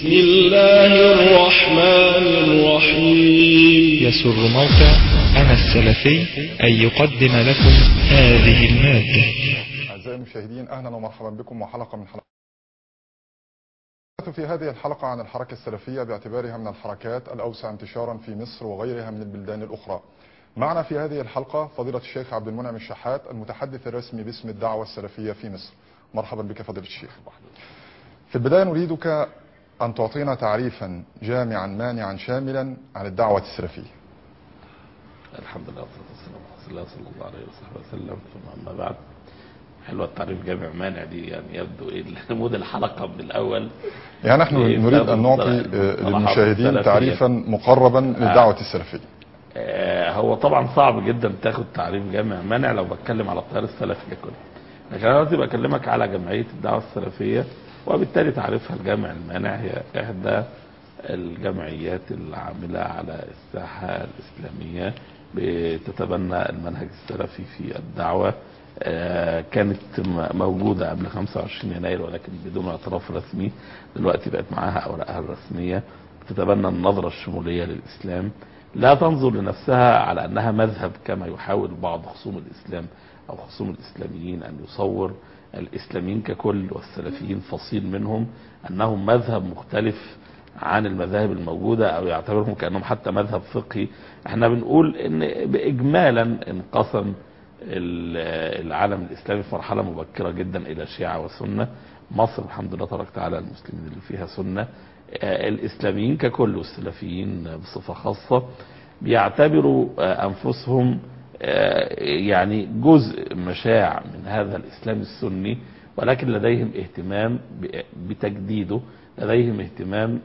بسم الله الرحمن الرحيم يسر موقع أنا السلفي أن يقدم لكم هذه المادة أعزائي المشاهدين أهلا ومرحبا بكم وحلقة من حلقات في هذه الحلقة عن الحركة السلفية باعتبارها من الحركات الأوسع انتشارا في مصر وغيرها من البلدان الأخرى معنا في هذه الحلقة فضيلة الشيخ عبد المنعم الشحات المتحدث الرسمي باسم الدعوة السلفية في مصر مرحبا بك فضيلة الشيخ في البداية نريدك أن تعطينا تعريفا جامعا مانعا شاملا عن الدعوة السلفية الحمد لله والصلاة والسلام على رسول الله صلى الله عليه وصحبه وسلم ثم أما بعد حلوة التعريف جامع مانع دي يعني يبدو ايه مود الحلقة من الأول يعني نحن إيه نريد بسبب أن نعطي الصلاة- آه، الصلاحات للمشاهدين السلفية. تعريفا مقربا للدعوة السلفية آه، هو طبعا صعب جدا تاخد تعريف جامع مانع لو بتكلم على التيار السلفي كله لكن انا دلوقتي بكلمك على جمعيه الدعوه السلفيه وبالتالي تعريفها الجامع المانع هي احدى الجمعيات العامله على الساحه الاسلاميه بتتبنى المنهج السلفي في الدعوه آه، كانت م- موجوده قبل 25 يناير ولكن بدون اعتراف رسمي دلوقتي بقت معاها اوراقها الرسميه بتتبنى النظره الشموليه للاسلام لا تنظر لنفسها على انها مذهب كما يحاول بعض خصوم الاسلام او خصوم الاسلاميين ان يصور الاسلاميين ككل والسلفيين فصيل منهم انهم مذهب مختلف عن المذاهب الموجوده او يعتبرهم كانهم حتى مذهب فقهي احنا بنقول ان باجمالا انقسم ال- العالم الاسلامي في مرحله مبكره جدا الى شيعه وسنه مصر الحمد لله تبارك وتعالى المسلمين اللي فيها سنه آه، الاسلاميين ككل والسلفيين بصفه خاصه بيعتبروا آه، انفسهم آه، يعني جزء مشاع من هذا الاسلام السني ولكن لديهم اهتمام ب- بتجديده لديهم اهتمام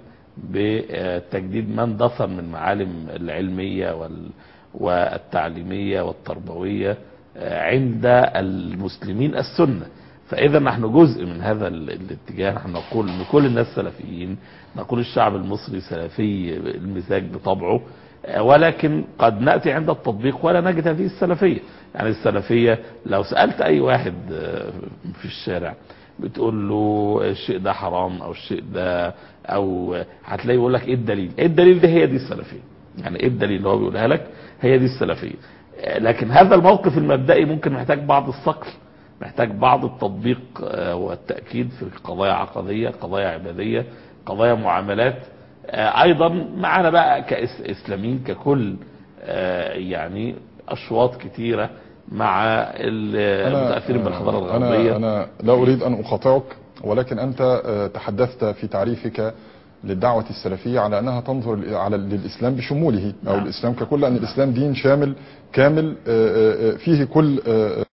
بتجديد ما اندثر من معالم العلميه وال والتعليميه والتربويه آه، عند المسلمين السنه فاذا نحن جزء من هذا ال- الاتجاه نحن نقول ان كل الناس سلفيين نقول الشعب المصري سلفي المزاج بطبعه آه، ولكن قد ناتي عند التطبيق ولا نجد هذه السلفيه يعني السلفيه لو سالت اي واحد آه، في الشارع بتقول له الشيء ده حرام او الشيء ده او هتلاقيه يقول لك ايه الدليل؟ ايه الدليل ده هي دي السلفيه. يعني ايه الدليل اللي هو بيقولها لك؟ هي دي السلفيه. آه، لكن هذا الموقف المبدئي ممكن محتاج بعض الصقل محتاج بعض التطبيق آه، والتاكيد في قضايا عقديه، قضايا عباديه، قضايا معاملات آه، ايضا معنا بقى كاسلاميين ككل آه، يعني اشواط كتيره مع المتاثرين بالحضاره الغربيه أنا, أنا لا أريد أن أقاطعك ولكن أنت آه، تحدثت في تعريفك للدعوة السلفية على أنها تنظر على للإسلام بشموله أو نعم. الإسلام ككل أن الإسلام دين شامل كامل آه، آه، فيه كل آه،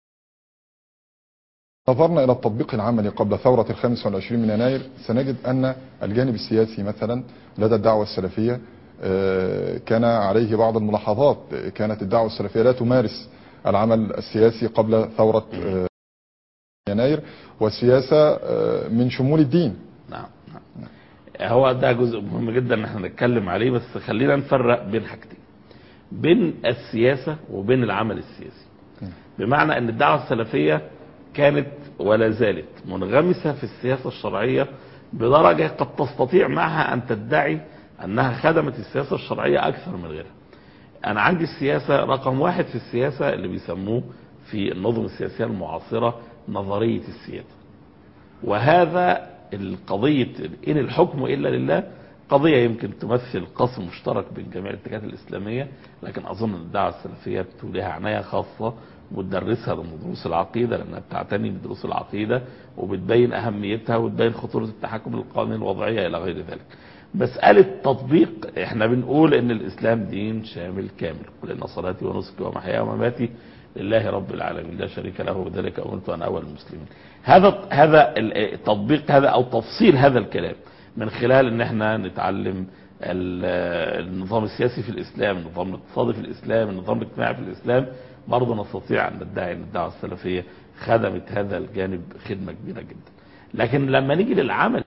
نظرنا إلى التطبيق العملي قبل ثورة الخامس والعشرين من يناير سنجد أن الجانب السياسي مثلا لدى الدعوة السلفية آه، كان عليه بعض الملاحظات كانت الدعوة السلفية لا تمارس العمل السياسي قبل ثورة آه، يناير والسياسة آه، من شمول الدين نعم نعم هو ده جزء مهم جدا ان احنا نتكلم عليه بس خلينا نفرق بين حاجتين بين السياسة وبين العمل السياسي بمعنى ان الدعوة السلفية كانت ولا زالت منغمسة في السياسة الشرعية بدرجة قد تستطيع معها ان تدعي انها خدمت السياسة الشرعية اكثر من غيرها انا عندي السياسة رقم واحد في السياسة اللي بيسموه في النظم السياسية المعاصرة نظرية السيادة وهذا القضية إن الحكم إلا لله قضية يمكن تمثل قسم مشترك بين جميع الاتجاهات الإسلامية لكن أظن أن الدعوة السلفية لها عناية خاصة وتدرسها ضمن دروس العقيدة لأنها بتعتني بدروس العقيدة وبتبين أهميتها وتبين خطورة التحكم للقوانين الوضعية إلى غير ذلك مسألة تطبيق احنا بنقول ان الاسلام دين شامل كامل قل ان صلاتي ونسكي ومحياي ومماتي لله رب العالمين لا شريك له وبذلك امرت ان اول المسلمين هذا هذا التطبيق هذا او تفصيل هذا الكلام من خلال ان احنا نتعلم ال- النظام السياسي في الاسلام النظام الاقتصادي في الاسلام النظام الاجتماعي في الاسلام برضه نستطيع ان ندعي ان الدعوه السلفيه خدمت هذا الجانب خدمه كبيره جدا لكن لما نيجي للعمل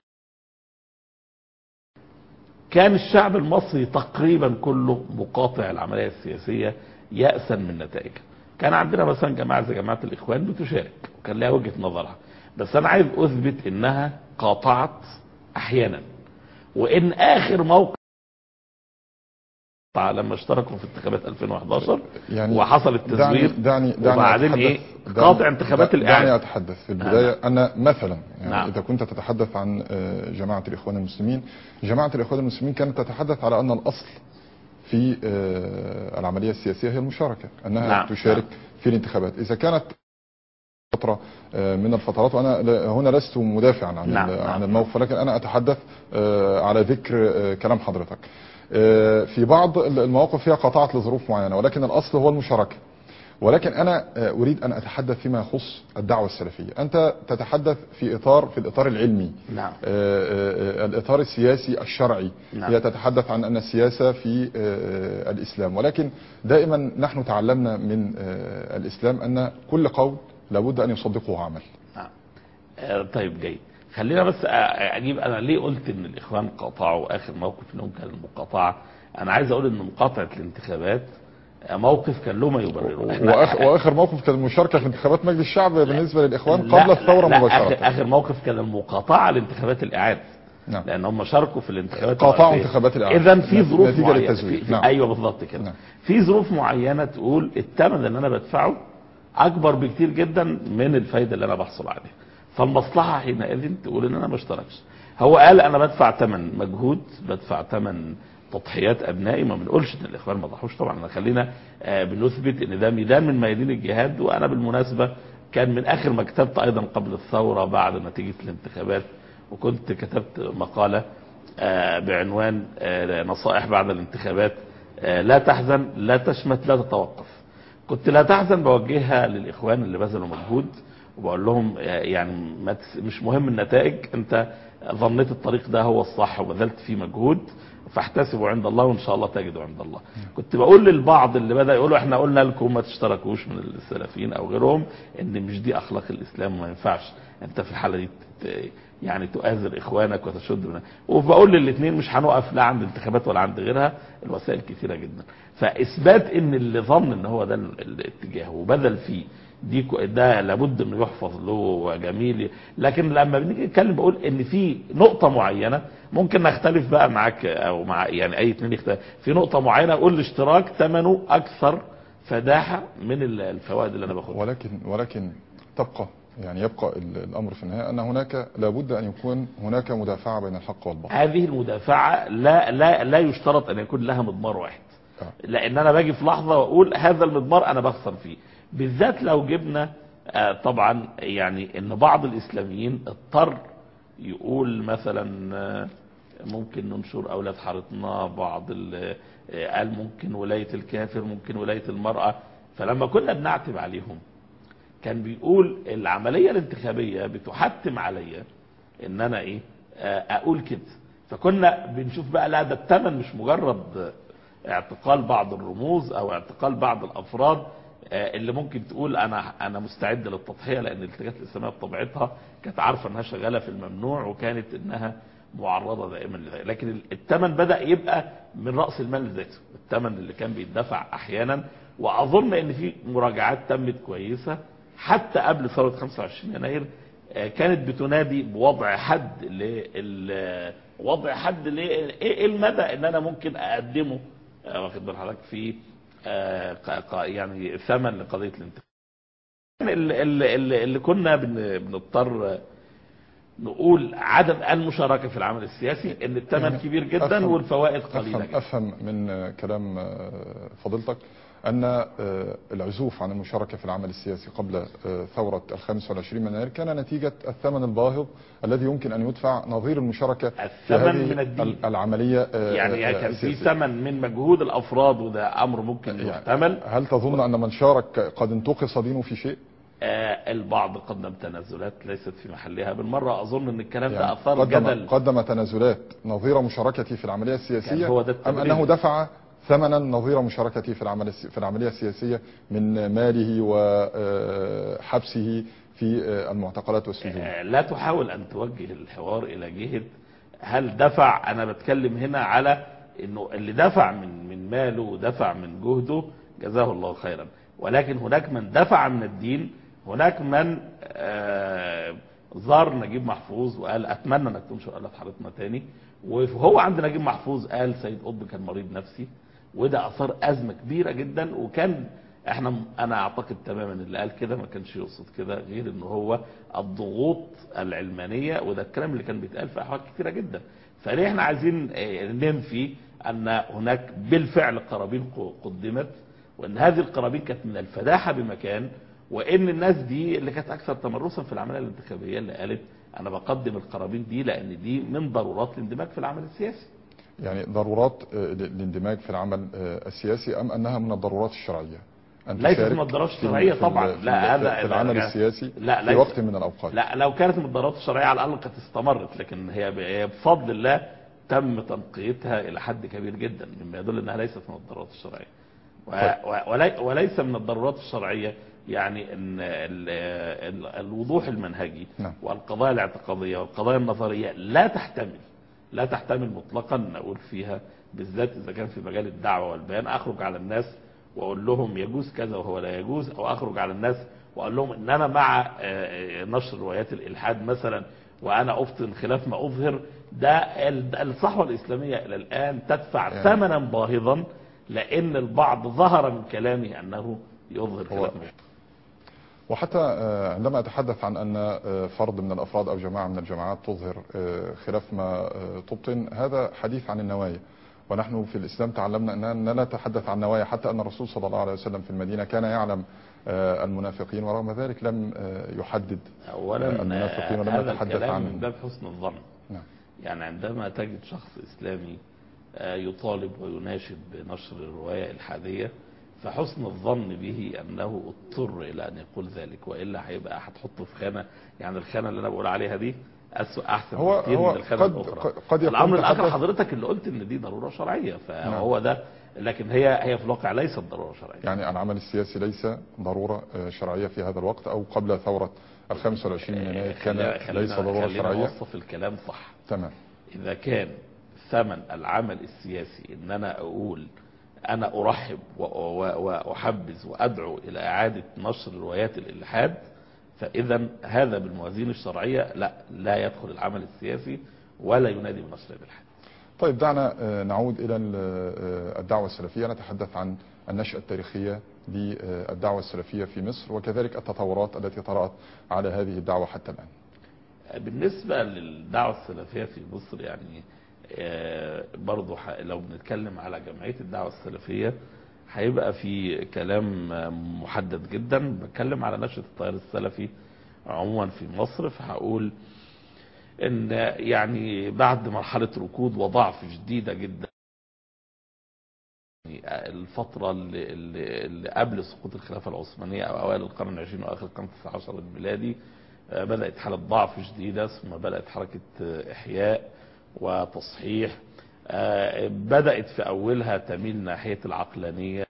كان الشعب المصري تقريبا كله مقاطع العمليه السياسيه يأسا من نتائجها كان عندنا مثلا جماعه زي جماعه الاخوان بتشارك وكان لها وجهه نظرها بس انا عايز اثبت انها قاطعت احيانا وان اخر موقف لما اشتركوا في انتخابات 2011 يعني وحصل التزوير دعني دعني دعني وبعدين أتحدث- ايه دعني- قاطع انتخابات دعني الاعاده اتحدث في البدايه ان مثلا يعني نعم. اذا كنت تتحدث عن آه، جماعه الاخوان المسلمين جماعه الاخوان المسلمين كانت تتحدث على ان الاصل في آه، العمليه السياسيه هي المشاركه انها نعم، تشارك نعم. في الانتخابات اذا كانت فتره آه، من الفترات وانا ل- هنا لست مدافعا عن نعم، ال- نعم. عن الموقف ولكن انا اتحدث آه، على ذكر آه، كلام حضرتك آه، في بعض المواقف هي قطعت لظروف معينه ولكن الاصل هو المشاركه ولكن انا آه، اريد ان اتحدث فيما يخص الدعوه السلفيه انت تتحدث في اطار في الاطار العلمي نعم آه، آه، آه، الاطار السياسي الشرعي نعم. هي تتحدث عن ان السياسه في آه، الاسلام ولكن دائما نحن تعلمنا من آه، الاسلام ان كل قول لابد ان يصدقه عمل نعم. آه، طيب جيد خلينا بس أ- اجيب انا ليه قلت ان الاخوان قاطعوا اخر موقف لهم كان المقاطعه انا عايز اقول ان مقاطعه الانتخابات آه، موقف كان له ما يبرره إحنا- وآخر, واخر موقف كان المشاركه في انتخابات مجلس الشعب بالنسبه للاخوان لا- قبل الثوره لا، مباشره آخر, اخر موقف كان المقاطعه لانتخابات الاعاده نعم. لان هم شاركوا في الانتخابات قاطعوا الرئاسية. انتخابات الإعادة. اذا في ظروف نتيجة معينة للتزوير. في في نعم. ايوه بالظبط كده نعم. في ظروف معينه تقول الثمن اللي انا بدفعه اكبر بكتير جدا من الفايده اللي انا بحصل عليها فالمصلحه حينئذ تقول ان انا ما اشتركش هو قال انا بدفع ثمن مجهود بدفع ثمن تضحيات ابنائي ما بنقولش ان الاخوان ما ضحوش طبعا انا خلينا آه، بنثبت ان ده ميدان من ميادين الجهاد وانا بالمناسبه كان من اخر ما كتبت ايضا قبل الثوره بعد نتيجه الانتخابات وكنت كتبت مقاله آه، بعنوان آه، نصائح بعد الانتخابات آه، لا تحزن لا تشمت لا تتوقف كنت لا تحزن بوجهها للاخوان اللي بذلوا مجهود وبقول لهم آه، يعني ما تس- مش مهم النتائج انت ظنيت الطريق ده هو الصح وبذلت فيه مجهود فاحتسبوا عند الله وان شاء الله تجدوا عند الله كنت بقول للبعض اللي بدا يقولوا احنا قلنا لكم ما تشتركوش من السلفيين او غيرهم ان مش دي اخلاق الاسلام وما ينفعش انت في الحاله دي ت- يعني تؤازر اخوانك وتشد من وبقول للاثنين مش هنقف لا عند انتخابات ولا عند غيرها الوسائل كثيره جدا فاثبات ان اللي ظن ان هو ده ال- الاتجاه وبذل فيه دي كو- ده لابد انه يحفظ له جميل لكن لما بنيجي نتكلم بقول ان في نقطه معينه ممكن نختلف بقى معاك او مع يعني اي اتنين يختلف في نقطه معينه اقول الاشتراك ثمنه اكثر فداحه من ال- الفوائد اللي انا باخدها ولكن ولكن تبقى يعني يبقى ال- الامر في النهايه ان هناك لابد ان يكون هناك مدافعه بين الحق والباطل هذه المدافعه لا لا لا يشترط ان يكون لها مضمار واحد آه. لان انا باجي في لحظه واقول هذا المضمار انا بخسر فيه بالذات لو جبنا آه، طبعا يعني ان بعض الاسلاميين اضطر يقول مثلا آه، ممكن ننشر اولاد حارتنا بعض ال- آه، قال ممكن ولايه الكافر ممكن ولايه المراه فلما كنا بنعتب عليهم كان بيقول العمليه الانتخابيه بتحتم عليا ان انا ايه آه، اقول كده فكنا بنشوف بقى لا ده الثمن مش مجرد اعتقال بعض الرموز او اعتقال بعض الافراد آه، اللي ممكن تقول انا انا مستعد للتضحيه لان الاتجاهات الاسلاميه بطبيعتها كانت عارفه انها شغاله في الممنوع وكانت انها معرضه دائما لذلك لكن الثمن بدا يبقى من راس المال ذاته الثمن اللي كان بيدفع احيانا واظن ان في مراجعات تمت كويسه حتى قبل ثوره 25 يناير آه، كانت بتنادي بوضع حد لل وضع حد ل ايه المدى ان انا ممكن اقدمه آه، واخد بال حضرتك في آه، ق- ق- يعني ثمن لقضيه الانتخاب اللي, اللي, اللي كنا بن- بنضطر نقول عدم المشاركه في العمل السياسي ان الثمن يعني كبير جدا أفهم- والفوائد قليله افهم جدا افهم من آه، كلام آه، فضيلتك ان آه، العزوف عن المشاركه في العمل السياسي قبل آه، ثوره ال 25 من يناير كان نتيجه الثمن الباهظ الذي يمكن ان يدفع نظير المشاركه في الثمن هذه من الدين. ال- العمليه آه، يعني آه، كان في السياسية. ثمن من مجهود الافراد وده امر ممكن يعني يحتمل هل تظن ان من شارك قد انتقص دينه في شيء؟ آه، البعض قدم تنازلات ليست في محلها بالمره اظن ان الكلام ده يعني اثار قدم جدل قدم تنازلات نظير مشاركته في العمليه السياسيه كان هو ده ام التبرير. انه دفع ثمنا نظير مشاركته في العمل السي- في العمليه السياسيه من ماله وحبسه في آه، المعتقلات والسجون آه، لا تحاول ان توجه الحوار الى جهه هل دفع انا بتكلم هنا على انه اللي دفع من من ماله ودفع من جهده جزاه الله خيرا ولكن هناك من دفع من الدين هناك من آه، زار نجيب محفوظ وقال اتمنى انك تنشر آلة حارتنا تاني وهو عند نجيب محفوظ قال سيد قطب كان مريض نفسي وده اثار ازمه كبيره جدا وكان احنا انا اعتقد تماما اللي قال كده ما كانش يقصد كده غير ان هو الضغوط العلمانيه وده الكلام اللي كان بيتقال في احوال كتيره جدا فليه احنا عايزين آه، ننفي ان هناك بالفعل قرابين ق- قدمت وان هذه القرابين كانت من الفداحه بمكان وان الناس دي اللي كانت اكثر تمرسا في العمليه الانتخابيه اللي قالت انا بقدم القرابين دي لان دي من ضرورات الاندماج في العمل السياسي يعني ضرورات آه، الاندماج في العمل آه، السياسي ام انها من الضرورات الشرعيه أن ليست تشارك من الضرورات في- الشرعية في- طبعا. في- لا، في- هذا- في العمل هذا- السياسي لا، في ليس- وقت من الاوقات لا لو كانت من الضرورات الشرعيه على الاقل قد استمرت لكن هي ب- هي بفضل الله تم تنقيتها الى حد كبير جدا مما يدل انها ليست من الضرورات الشرعيه و- و- ولي- وليس من الضرورات الشرعيه يعني ان ال- ال- الوضوح المنهجي نعم. والقضايا الاعتقاديه والقضايا النظريه لا تحتمل لا تحتمل مطلقا ان اقول فيها بالذات اذا كان في مجال الدعوه والبيان اخرج على الناس واقول لهم يجوز كذا وهو لا يجوز او اخرج على الناس واقول لهم ان انا مع آه، آه، نشر روايات الالحاد مثلا وانا ابطن خلاف ما اظهر ده ال- الصحوه الاسلاميه الى الان تدفع يعني- ثمنا باهظا لان البعض ظهر من كلامه انه يظهر هو- خلاف ما يظهر. وحتى آه، عندما اتحدث عن ان آه، فرد من الافراد او جماعه من الجماعات تظهر آه، خلاف ما آه، تبطن هذا حديث عن النوايا ونحن في الاسلام تعلمنا اننا لا نتحدث عن نوايا حتى ان الرسول صلى الله عليه وسلم في المدينه كان يعلم آه، المنافقين ورغم ذلك لم آه، يحدد اولا المنافقين ولم هذا نتحدث الكلام عنهم. من باب حسن الظن نعم. يعني عندما تجد شخص اسلامي آه، يطالب ويناشد بنشر الروايه الحاديه فحسن الظن به انه اضطر الى ان يقول ذلك والا هيبقى هتحطه في خانه يعني الخانه اللي انا بقول عليها دي أسوأ احسن هو- بكتير هو من الخانه قد- الاخرى قد يكون الامر الاخر تحدث- حضرتك اللي قلت ان دي ضروره شرعيه فهو ده لكن هي هي في الواقع ليست ضروره شرعيه يعني العمل السياسي ليس ضروره آه، شرعيه في هذا الوقت او قبل ثوره ال 25 من يناير كان خلينا- ليس خلينا- ضروره خلينا شرعيه نوصف الكلام صح تمام إذا كان ثمن العمل السياسي إن أنا أقول أنا أرحب و- و- وأحبذ وأدعو إلى إعادة نشر روايات الإلحاد فإذا هذا بالموازين الشرعية لا لا يدخل العمل السياسي ولا ينادي بنشر الإلحاد طيب دعنا آه، نعود إلى ال- آه، الدعوة السلفية نتحدث عن النشأة التاريخية للدعوة السلفية في مصر وكذلك التطورات التي طرأت على هذه الدعوة حتى الآن بالنسبة للدعوة السلفية في مصر يعني آه، برضو ح- لو بنتكلم على جمعية الدعوة السلفية هيبقى في كلام آه، محدد جدا بتكلم على نشأة التيار السلفي عموما في مصر فهقول ان يعني بعد مرحلة ركود وضعف شديدة جدا يعني الفترة اللي, اللي اللي قبل سقوط الخلافة العثمانية أو أوائل القرن العشرين وآخر القرن التاسع عشر الميلادي آه، بدأت حالة ضعف شديدة ثم بدأت حركة آه، إحياء وتصحيح آه، بدأت في أولها تميل ناحية العقلانية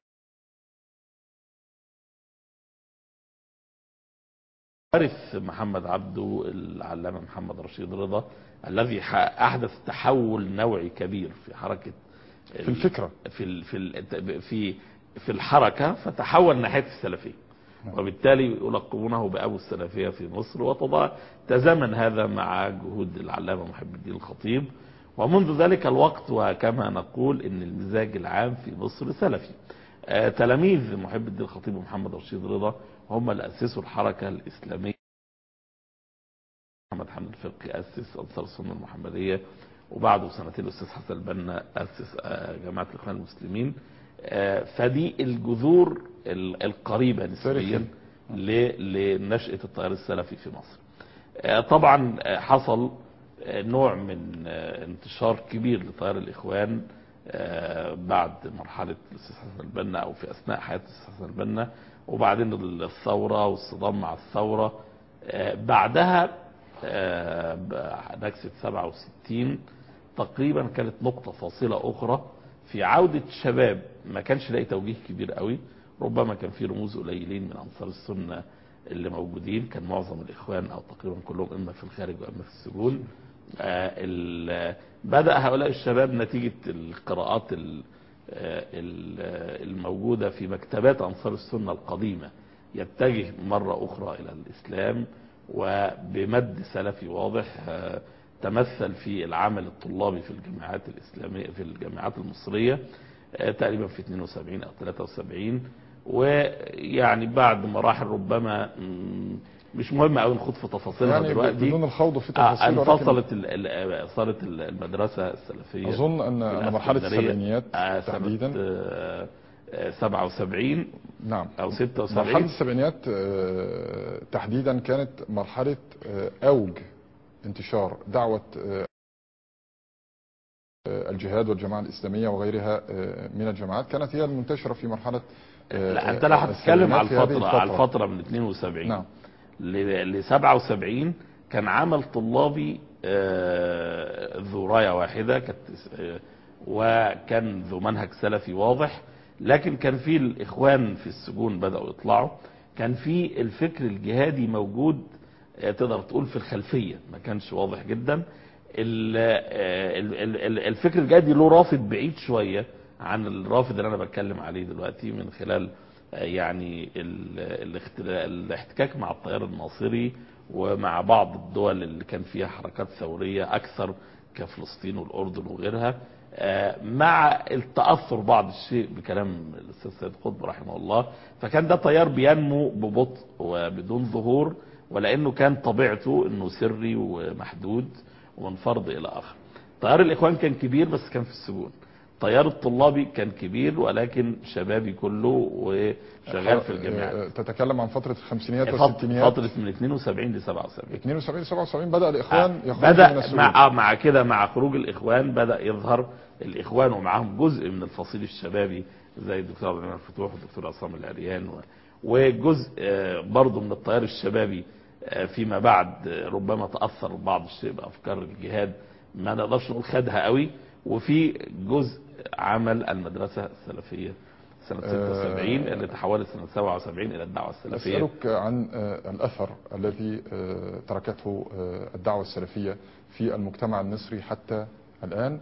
وارث محمد عبده العلامة محمد رشيد رضا الذي ح- أحدث تحول نوعي كبير في حركة في الفكرة في ال في ال في في الحركه فتحول ناحيه السلفيه وبالتالي يلقبونه بابو السلفيه في مصر وتزامن هذا مع جهود العلامه محب الدين الخطيب ومنذ ذلك الوقت وكما نقول ان المزاج العام في مصر سلفي آه، تلاميذ محب الدين الخطيب ومحمد رشيد رضا هم اللي اسسوا الحركه الاسلاميه محمد حمد الفقي اسس انصار السنه المحمديه وبعده بسنتين الاستاذ حسن البنا اسس آه، جماعه الاخوان المسلمين آه، فدي الجذور ال- القريبه نسبيا تاريخي. ل- لنشاه التيار السلفي في مصر. آه، طبعا آه، حصل آه، نوع من آه، انتشار كبير لتيار الاخوان آه، بعد مرحله الاستاذ حسن البنا او في اثناء حياه الاستاذ حسن البنا وبعدين الثوره والصدام مع الثوره آه، بعدها آه، ب- نكسة 67 تقريبا كانت نقطة فاصلة أخرى في عودة شباب ما كانش لاقي توجيه كبير قوي ربما كان في رموز قليلين من أنصار السنة اللي موجودين كان معظم الإخوان أو تقريبا كلهم إما في الخارج وإما في السجون آه، ال- بدأ هؤلاء الشباب نتيجة القراءات ال- آه، ال- الموجودة في مكتبات أنصار السنة القديمة يتجه مرة أخرى إلى الإسلام وبمد سلفي واضح آه، تمثل في العمل الطلابي في الجامعات الإسلامية في الجامعات المصرية آه، تقريبا في 72 أو 73 ويعني بعد مراحل ربما مم، مش مهم قوي نخوض في تفاصيلها يعني دلوقتي بدون الخوض في آه، تفاصيل ولكن انفصلت ال- ال- صارت ال- المدرسة السلفية اظن ان في أن مرحله الإسكندرية، السبعينيات آه، سنة تحديدا آه، آه، 77 نعم أو مرحله 76 السبعينيات آه، تحديدا كانت مرحله آه، اوج انتشار دعوه آه، آه، الجهاد والجماعه الاسلاميه وغيرها آه، من الجماعات كانت هي المنتشره في مرحله آه، لا انت لو آه، هتتكلم على السبعينات في هذه الفترة على الفترة من 72 نعم ل ل 77 كان عمل طلابي آه، ذو راية واحدة كانت آه، وكان ذو منهج سلفي واضح لكن كان في الإخوان في السجون بدأوا يطلعوا كان في الفكر الجهادي موجود آه، تقدر تقول في الخلفية ما كانش واضح جدا ال- آه، ال- ال- ال- الفكر الجهادي له رافد بعيد شوية عن الرافد اللي أنا بتكلم عليه دلوقتي من خلال آه، يعني ال- الاخت- الاحتكاك مع التيار الناصري ومع بعض الدول اللي كان فيها حركات ثورية أكثر كفلسطين والأردن وغيرها آه، مع التأثر بعض الشيء بكلام الأستاذ سيد قطب رحمه الله فكان ده تيار بينمو ببطء وبدون ظهور ولأنه كان طبيعته أنه سري ومحدود ومن فرض إلى آخر تيار الإخوان كان كبير بس كان في السجون تيار الطلابي كان كبير ولكن شبابي كله وشغال في الجامعات آه، تتكلم عن فتره الخمسينيات فت- والستينيات فترة من 72 ل 77 72 77 بدا الاخوان يخرجوا من بدأ السجون مع, مع كده مع خروج الإخوان بدأ يظهر الإخوان ومعهم جزء من الفصيل الشبابي زي الدكتور عبد المنعم الفتوح والدكتور عصام العريان و- وجزء آه، برضه من التيار الشبابي آه، فيما بعد آه، ربما تأثر بعض الشيء بأفكار الجهاد ما نقدرش نقول خدها قوي وفي جزء عمل المدرسة السلفية سنة 76 اللي تحولت سنة 77 إلى الدعوة السلفية أسألك عن آه، الأثر الذي آه، تركته آه، الدعوة السلفية في المجتمع المصري حتى الآن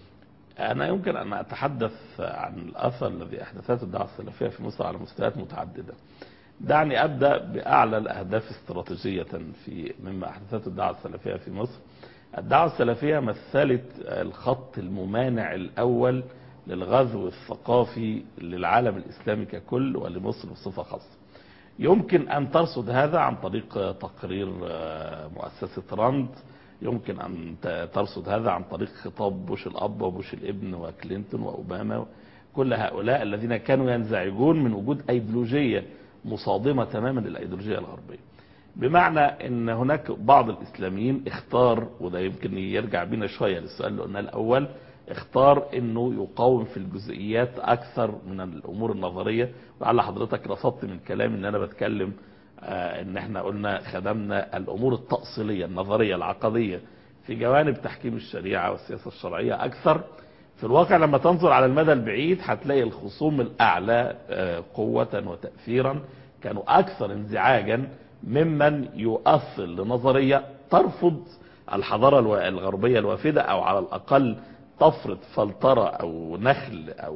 أنا يمكن أن أتحدث عن الأثر الذي أحدثته الدعوة السلفية في مصر على مستويات متعددة. دعني أبدأ بأعلى الأهداف استراتيجية في مما أحدثته الدعوة السلفية في مصر. الدعوة السلفية مثلت الخط الممانع الأول للغزو الثقافي للعالم الإسلامي ككل ولمصر بصفة خاصة. يمكن أن ترصد هذا عن طريق تقرير آه، مؤسسة راند يمكن أن ت- ترصد هذا عن طريق خطاب بوش الأب وبوش الابن وكلينتون وأوباما كل هؤلاء الذين كانوا ينزعجون من وجود أيديولوجية مصادمة تماما للأيديولوجية الغربية بمعنى ان هناك بعض الاسلاميين اختار وده يمكن يرجع بينا شوية للسؤال اللي قلناه الاول اختار انه يقاوم في الجزئيات اكثر من الامور النظرية ولعل حضرتك رصدت من كلامي ان انا بتكلم آه ان احنا قلنا خدمنا الامور التأصيلية النظرية العقدية في جوانب تحكيم الشريعة والسياسة الشرعية اكثر في الواقع لما تنظر على المدى البعيد هتلاقي الخصوم الاعلى آه، قوة وتأثيرا كانوا اكثر انزعاجا ممن يؤصل لنظرية ترفض الحضارة الو- الغربية الوافدة او على الاقل تفرض فلترة او نخل او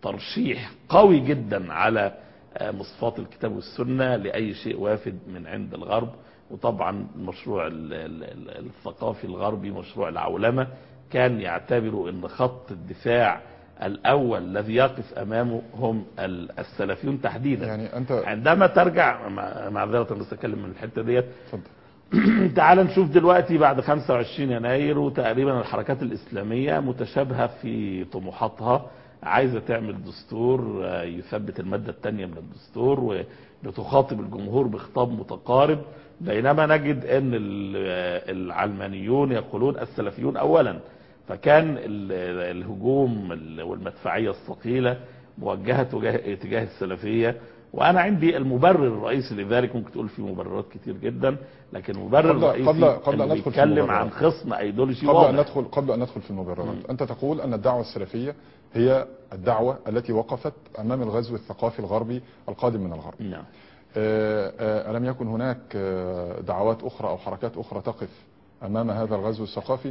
ترشيح قوي جدا على آه، مصفات الكتاب والسنة لأي شيء وافد من عند الغرب وطبعا المشروع ال- ال- ال- الثقافي الغربي مشروع العولمة كان يعتبروا ان خط الدفاع الاول الذي يقف امامه هم ال- السلفيون تحديدا يعني أنت عندما ترجع مع- معذرة بس اتكلم من الحتة ديت اتفضل تعال نشوف دلوقتي بعد 25 يناير وتقريبا الحركات الإسلامية متشابهة في طموحاتها عايزة تعمل دستور آه، يثبت المادة الثانية من الدستور وبتخاطب الجمهور بخطاب متقارب بينما نجد ان ال- آه، العلمانيون يقولون السلفيون اولا فكان ال- الهجوم ال- والمدفعية الثقيلة موجهة تجاه اتجاه السلفية وانا عندي المبرر الرئيسي لذلك ممكن تقول في مبررات كتير جدا لكن المبرر قبل- الرئيسي قبل- قبل إنه أن ندخل في بيتكلم المبررات. عن خصم ايديولوجي قبل أن واضح ندخل قبل أن ندخل في المبررات أنت تقول أن الدعوة السلفية هي الدعوة التي وقفت أمام الغزو الثقافي الغربي القادم من الغرب نعم آه، آه، ألم يكن هناك آه، دعوات أخرى أو حركات أخرى تقف أمام هذا الغزو الثقافي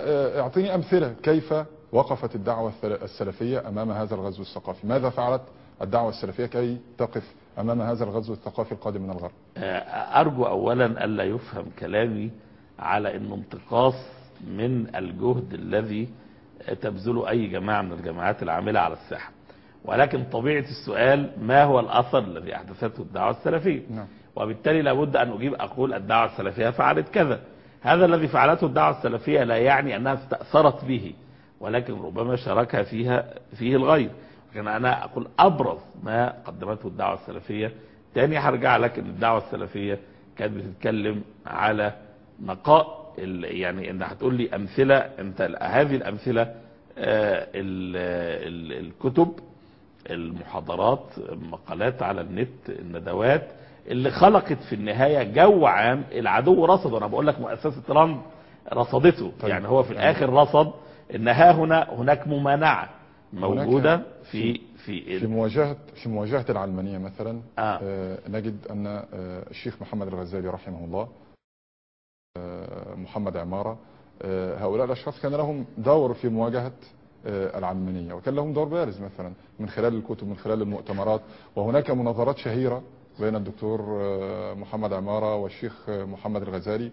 واعطيني أمثلة كيف وقفت الدعوة الثل- السلفية أمام هذا الغزو الثقافي ماذا فعلت الدعوة السلفية كي تقف أمام هذا الغزو الثقافي القادم من الغرب آه، أرجو أولا ألا يفهم كلامي على أنه انتقاص من الجهد الذي تبذله أي جماعة من الجماعات العاملة على الساحة ولكن طبيعة السؤال ما هو الأثر الذي أحدثته الدعوة السلفية نعم. وبالتالي لابد أن أجيب أقول الدعوة السلفية فعلت كذا هذا الذي فعلته الدعوة السلفية لا يعني أنها استأثرت به ولكن ربما شاركها فيها فيه الغير لكن أنا أقول أبرز ما قدمته الدعوة السلفية تاني هرجع لك أن الدعوة السلفية كانت بتتكلم على نقاء ال- يعني ان هتقول لي امثله انت هذه الامثله آه، ال- ال- الكتب المحاضرات مقالات على النت الندوات اللي خلقت في النهايه جو عام العدو رصد وانا بقول لك مؤسسه راند رصدته طيب. يعني هو في يعني- الاخر رصد ان ها هنا هناك ممانعه موجوده في في في مواجهة في مواجهة العلمانية مثلا آه. آه، نجد أن آه، الشيخ محمد الغزالي رحمه الله آه، محمد عمارة آه، هؤلاء الأشخاص كان لهم دور في مواجهة آه، العلمانية وكان لهم دور بارز مثلا من خلال الكتب من خلال المؤتمرات وهناك مناظرات شهيرة بين الدكتور آه، محمد عمارة والشيخ آه، محمد الغزالي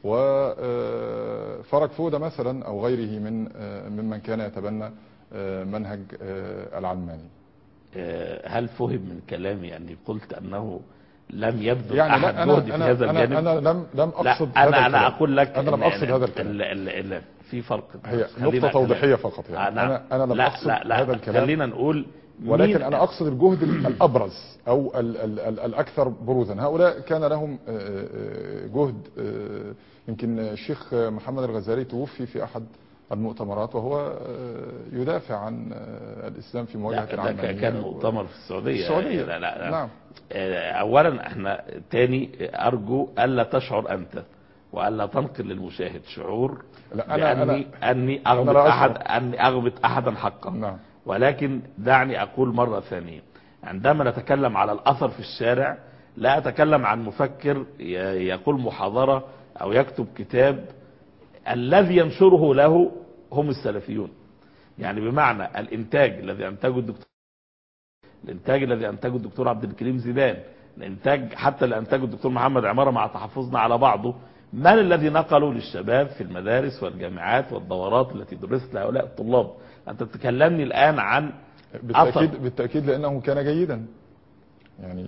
وفرج فودة مثلا أو غيره من آه، ممن كان يتبنى آه، منهج آه، العلماني آه، هل فهم من كلامي اني قلت انه لم يبذل يعني احد لا انا جهد في انا هذا انا, الجانب أنا لم لم لا اقصد هذا انا انا الكلام. اقول لك انا لم إن- اقصد إن- هذا الكلام ال- ال- ال- في فرق هي خلينا- نقطة توضيحية فقط آه، يعني نعم. انا انا لم لا اقصد لا لا هذا الكلام خلينا نقول ولكن مين- انا اقصد الجهد ال- الابرز او ال ال ال الاكثر بروزا هؤلاء كان لهم آه، آه، جهد آه، يمكن الشيخ محمد الغزالي توفي في احد المؤتمرات وهو آه، يدافع عن آه، الاسلام في لا مواجهة ده العلمانية كان و- مؤتمر في السعوديه السعودية لا لا لا. نعم آه، اولا احنا تاني ارجو الا تشعر انت والا تنقل للمشاهد شعور لا، أنا- باني اني اغبط لا احد أشعر. اني اغبط احدا حقا نعم ولكن دعني اقول مره ثانيه عندما نتكلم على الاثر في الشارع لا اتكلم عن مفكر ي- يقول محاضره او يكتب كتاب الذي ينشره له هم السلفيون يعني بمعنى الانتاج الذي انتجه الدكتور الانتاج الذي انتجه الدكتور عبد الكريم زيدان الانتاج حتى اللي انتجه الدكتور محمد عماره مع تحفظنا على بعضه من الذي نقله للشباب في المدارس والجامعات والدورات التي درست لهؤلاء الطلاب انت تتكلمني الان عن بالتاكيد بالتاكيد لانه كان جيدا يعني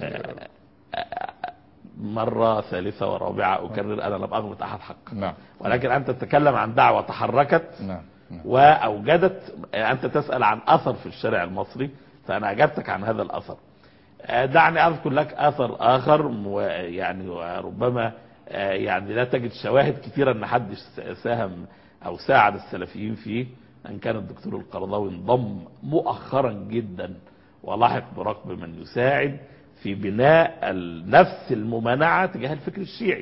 مرة ثالثة ورابعة أكرر أنا لم أغبط أحد حقا نعم ولكن أنت تتكلم عن دعوة تحركت نعم نعم وأوجدت أنت تسأل عن أثر في الشارع المصري فأنا أجبتك عن هذا الأثر دعني أذكر لك أثر آخر ويعني وربما يعني لا تجد شواهد كثيرة أن حد ساهم أو ساعد السلفيين فيه أن كان الدكتور القرضاوي انضم مؤخرا جدا ولاحق بركب من يساعد في بناء نفس الممانعة تجاه الفكر الشيعي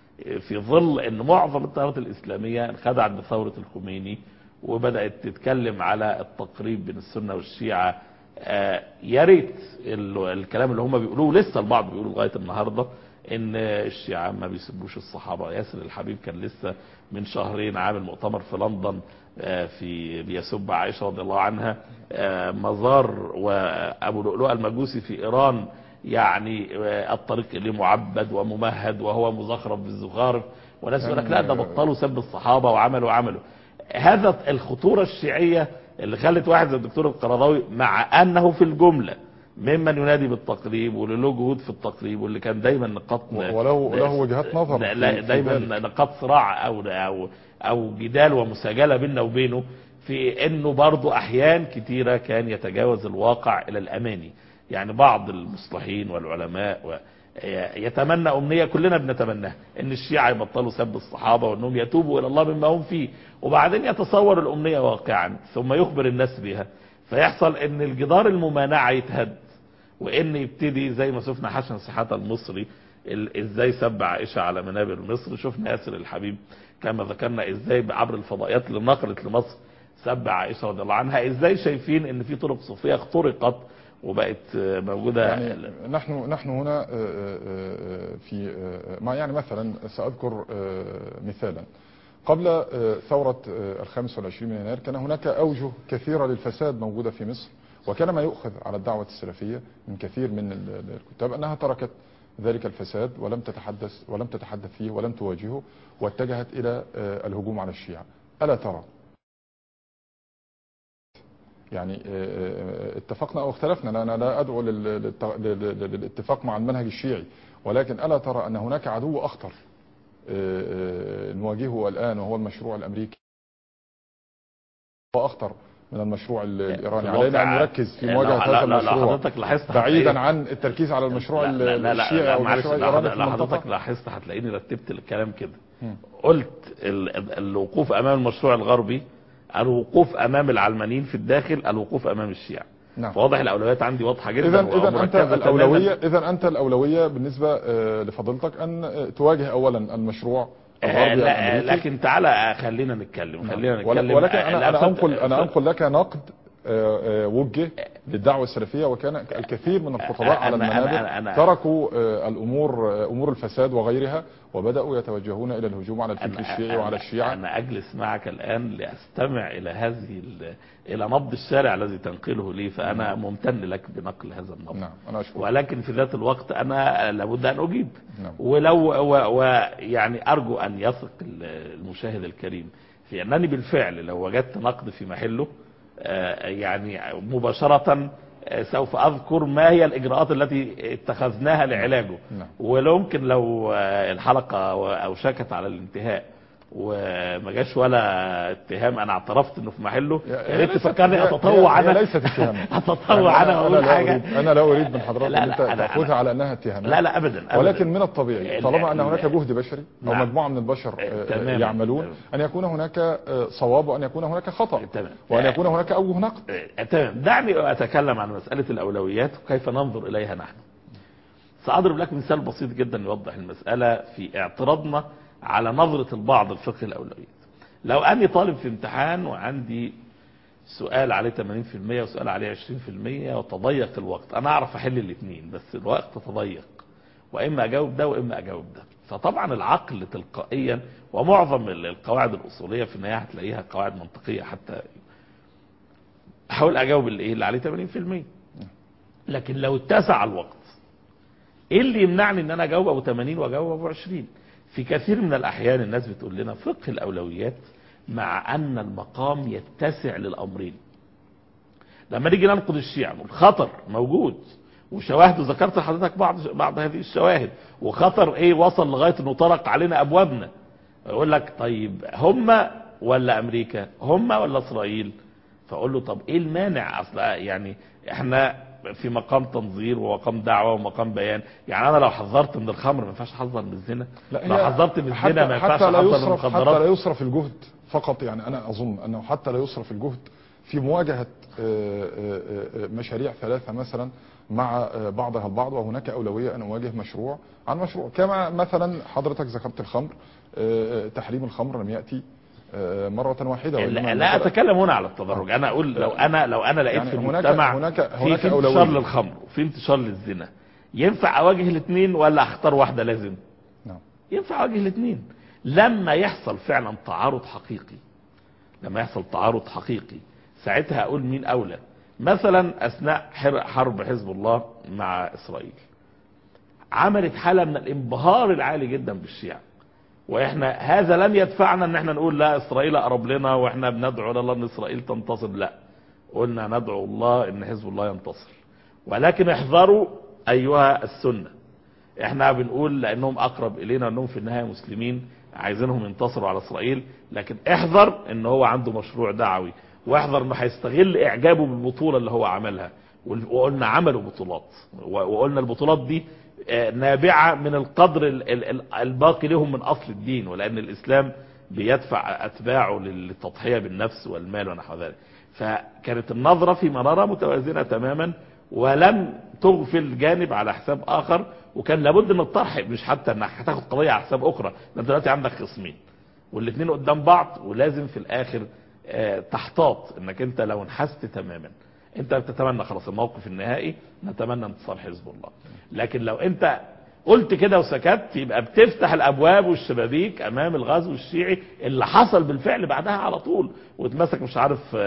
في ظل ان معظم التيارات الاسلاميه انخدعت بثوره الخميني وبدات تتكلم على التقريب بين السنه والشيعه آه يا ريت ال- الكلام اللي هم بيقولوه لسه البعض بيقولوا لغايه النهارده ان الشيعه ما بيسبوش الصحابه ياسر الحبيب كان لسه من شهرين عامل مؤتمر في لندن آه في بيسب عائشه رضي الله عنها آه مزار وابو لؤلؤه المجوسي في ايران يعني آه، الطريق اليه معبد وممهد وهو مزخرف بالزخارف وناس يقول لك لا ده بطلوا سب الصحابه وعملوا وعملوا هذا الخطوره الشيعيه اللي خلت واحد زي الدكتور القرضاوي مع انه في الجمله ممن ينادي بالتقريب واللي له جهود في التقريب واللي كان دايما نقاط ولو له وجهات نظر لا في- لا في دايما ذلك. نقاط صراع او او او جدال ومساجله بيننا وبينه في انه برضه احيان كتيره كان يتجاوز الواقع الى الاماني يعني بعض المصلحين والعلماء و يتمنى امنيه كلنا بنتمناها ان الشيعه يبطلوا سب الصحابه وانهم يتوبوا الى الله مما هم فيه وبعدين يتصور الامنيه واقعا ثم يخبر الناس بها فيحصل ان الجدار الممانعه يتهد وان يبتدي زي ما شفنا حسن شحاته المصري ال- ازاي سب عائشه على منابر مصر شفنا ياسر الحبيب كما ذكرنا ازاي عبر الفضائيات اللي نقلت لمصر سب عائشه رضي الله عنها ازاي شايفين ان في طرق صوفيه اخترقت وبقت آه، موجوده يعني نحن نحن هنا آه، آه، آه، في آه، ما يعني مثلا سأذكر آه، مثالا قبل آه، ثورة آه، الخامس والعشرين من يناير كان هناك أوجه كثيرة للفساد موجودة في مصر وكان ما يؤخذ على الدعوة السلفية من كثير من ال- ال- الكتاب أنها تركت ذلك الفساد ولم تتحدث ولم تتحدث فيه ولم تواجهه واتجهت إلى آه، الهجوم على الشيعة ألا ترى يعني آه، آه، اتفقنا او اختلفنا لا- انا لا ادعو لل- للت- لل- لل- للاتفاق مع المنهج الشيعي ولكن الا ترى ان هناك عدو اخطر آه، آه، نواجهه الان وهو المشروع الامريكي هو اخطر من المشروع ال- الايراني في علينا ان الواقع- نركز في لا- مواجهه لا- هذا لا- لا، المشروع حضرتك لاحظت بعيدا هتلاقي- عن التركيز على المشروع لا- لا- لا- لا- الشيعي لا، او معلش، المشروع لا، الايراني في لا، حضرتك المنطقه لاحظت هتلاقيني رتبت الكلام كده مم. قلت ال- الوقوف امام المشروع الغربي الوقوف امام العلمانيين في الداخل الوقوف امام الشيعة نعم فواضح الاولويات عندي واضحه جدا اذا اذا انت ومركزة تماماً. الاولويه اذا انت الاولويه بالنسبه آه، لفضيلتك ان آه، تواجه اولا المشروع آه، الغربي لا الامريكي لكن تعالى آه، خلينا نتكلم خلينا ول- نتكلم ولكن آه، انا لا، انا ف- انقل انا ف- انقل لك نقد آه، آه، وجه للدعوه السلفيه وكان الكثير من الخطباء أنا- على أنا- المنابر أنا- أنا- تركوا آه، الامور آه، امور الفساد وغيرها وبداوا يتوجهون الى الهجوم على الفكر أنا- الشيعي وعلى أنا- الشيعه أنا أجلس معك الآن لأستمع إلى هذه ال- إلى نبض الشارع الذي تنقله لي فأنا ممتن لك بنقل هذا النبض نعم انا اشكرك ولكن في ذات الوقت أنا لابد أن أجيب نعم. ولو ويعني أرجو أن يثق ال- المشاهد الكريم في أنني بالفعل لو وجدت نقد في محله آه، يعني مباشرة آه، سوف أذكر ما هي الإجراءات التي اتخذناها لعلاجه نعم. ولو يمكن لو آه، الحلقة أوشكت على الانتهاء وما جاش ولا اتهام انا اعترفت انه في محله يا ريت ليست- تفكرني هي- اتطوع هي- هي انا ليست اتهاما اتطوع انا أنا واقول لا حاجه أريد أنا لا أريد من حضرتك لا، أن لا، أنت أنا- تأخذها على أنها اتهامات لا لا ابدا, أبداً. ولكن من الطبيعي ال- طالما أن ال- هناك جهد بشري أو نعم. مجموعة من البشر آه، تماماً. يعملون أن يكون هناك آه، صواب وأن يكون هناك خطأ تمام. وأن يكون هناك أوجه نقد آه، تمام دعني اتكلم عن مساله الاولويات وكيف ننظر اليها نحن ساضرب لك مثال بسيط جدا يوضح المساله في اعتراضنا على نظره البعض لفقه الاولويات لو اني طالب في امتحان وعندي سؤال عليه 80% وسؤال عليه 20% وتضيق الوقت انا اعرف احل الاثنين بس الوقت تضيق واما اجاوب ده واما اجاوب ده فطبعا العقل تلقائيا ومعظم ال- القواعد الاصوليه في النهايه هتلاقيها قواعد منطقيه حتى احاول اجاوب الايه اللي عليه 80% لكن لو اتسع الوقت ايه اللي يمنعني ان انا اجاوب ابو 80 واجاوب ابو 20 في كثير من الاحيان الناس بتقول لنا فقه الاولويات مع ان المقام يتسع للامرين لما نيجي ننقد الشيعة نقول خطر موجود وشواهد ذكرت لحضرتك بعض بعض هذه الشواهد وخطر ايه وصل لغايه انه طرق علينا ابوابنا يقول لك طيب هم ولا امريكا هم ولا اسرائيل فاقول له طب ايه المانع اصل يعني احنا في مقام تنظير ومقام دعوه ومقام بيان يعني انا لو حذرت من الخمر ما ينفعش احذر من الزنا لو هي حذرت من حتى, الزنا ما ينفعش حتى لا احذر من يصرف حتى لا المخدرات يصرف الجهد فقط يعني أنا أظن أنه حتى لا يصرف الجهد في مواجهة آه، آه، آه، مشاريع ثلاثة مثلا مع آه، بعضها البعض وهناك أولوية أن أواجه مشروع عن مشروع كما مثلا حضرتك ذكرت الخمر آه، آه، تحريم الخمر لم يأتي آه، مرة واحدة وإنما لا, لا مثلاً- اتكلم هنا على التدرج انا اقول لو انا لو انا لقيت يعني في هناك- المجتمع هناك- في, هناك في أولوية. انتشار للخمر وفي انتشار للزنا ينفع اواجه الاثنين ولا اختار واحده لازم نعم ينفع اواجه الاثنين لما يحصل فعلا تعارض حقيقي لما يحصل تعارض حقيقي ساعتها اقول مين اولى مثلا اثناء حر- حرب حزب الله مع اسرائيل عملت حاله من الانبهار العالي جدا بالشيعة واحنا هذا لم يدفعنا ان احنا نقول لا اسرائيل اقرب لنا واحنا بندعو الى الله ان اسرائيل تنتصر لا قلنا ندعو الله ان حزب الله ينتصر ولكن احذروا ايها السنه احنا بنقول لانهم اقرب الينا انهم في النهايه مسلمين عايزينهم ينتصروا على اسرائيل لكن احذر ان هو عنده مشروع دعوي واحذر انه هيستغل اعجابه بالبطوله اللي هو عملها وال- وقلنا عملوا بطولات و- وقلنا البطولات دي آه، نابعه من القدر ال- ال- ال- الباقي لهم من اصل الدين ولان الاسلام بيدفع اتباعه للتضحيه بالنفس والمال ونحو ذلك فكانت النظره في مناره متوازنه تماما ولم تغفل جانب على حساب اخر وكان لابد من الطرح مش حتى انك هتاخد قضيه على حساب اخرى ده انت دلوقتي عندك خصمين والاثنين قدام بعض ولازم في الاخر آه، تحتاط انك انت لو انحست تماما انت بتتمنى خلاص الموقف النهائي نتمنى انتصار حزب الله لكن لو انت قلت كده وسكت يبقى بتفتح الابواب والشبابيك امام الغزو الشيعي اللي حصل بالفعل بعدها على طول واتمسك مش عارف آه،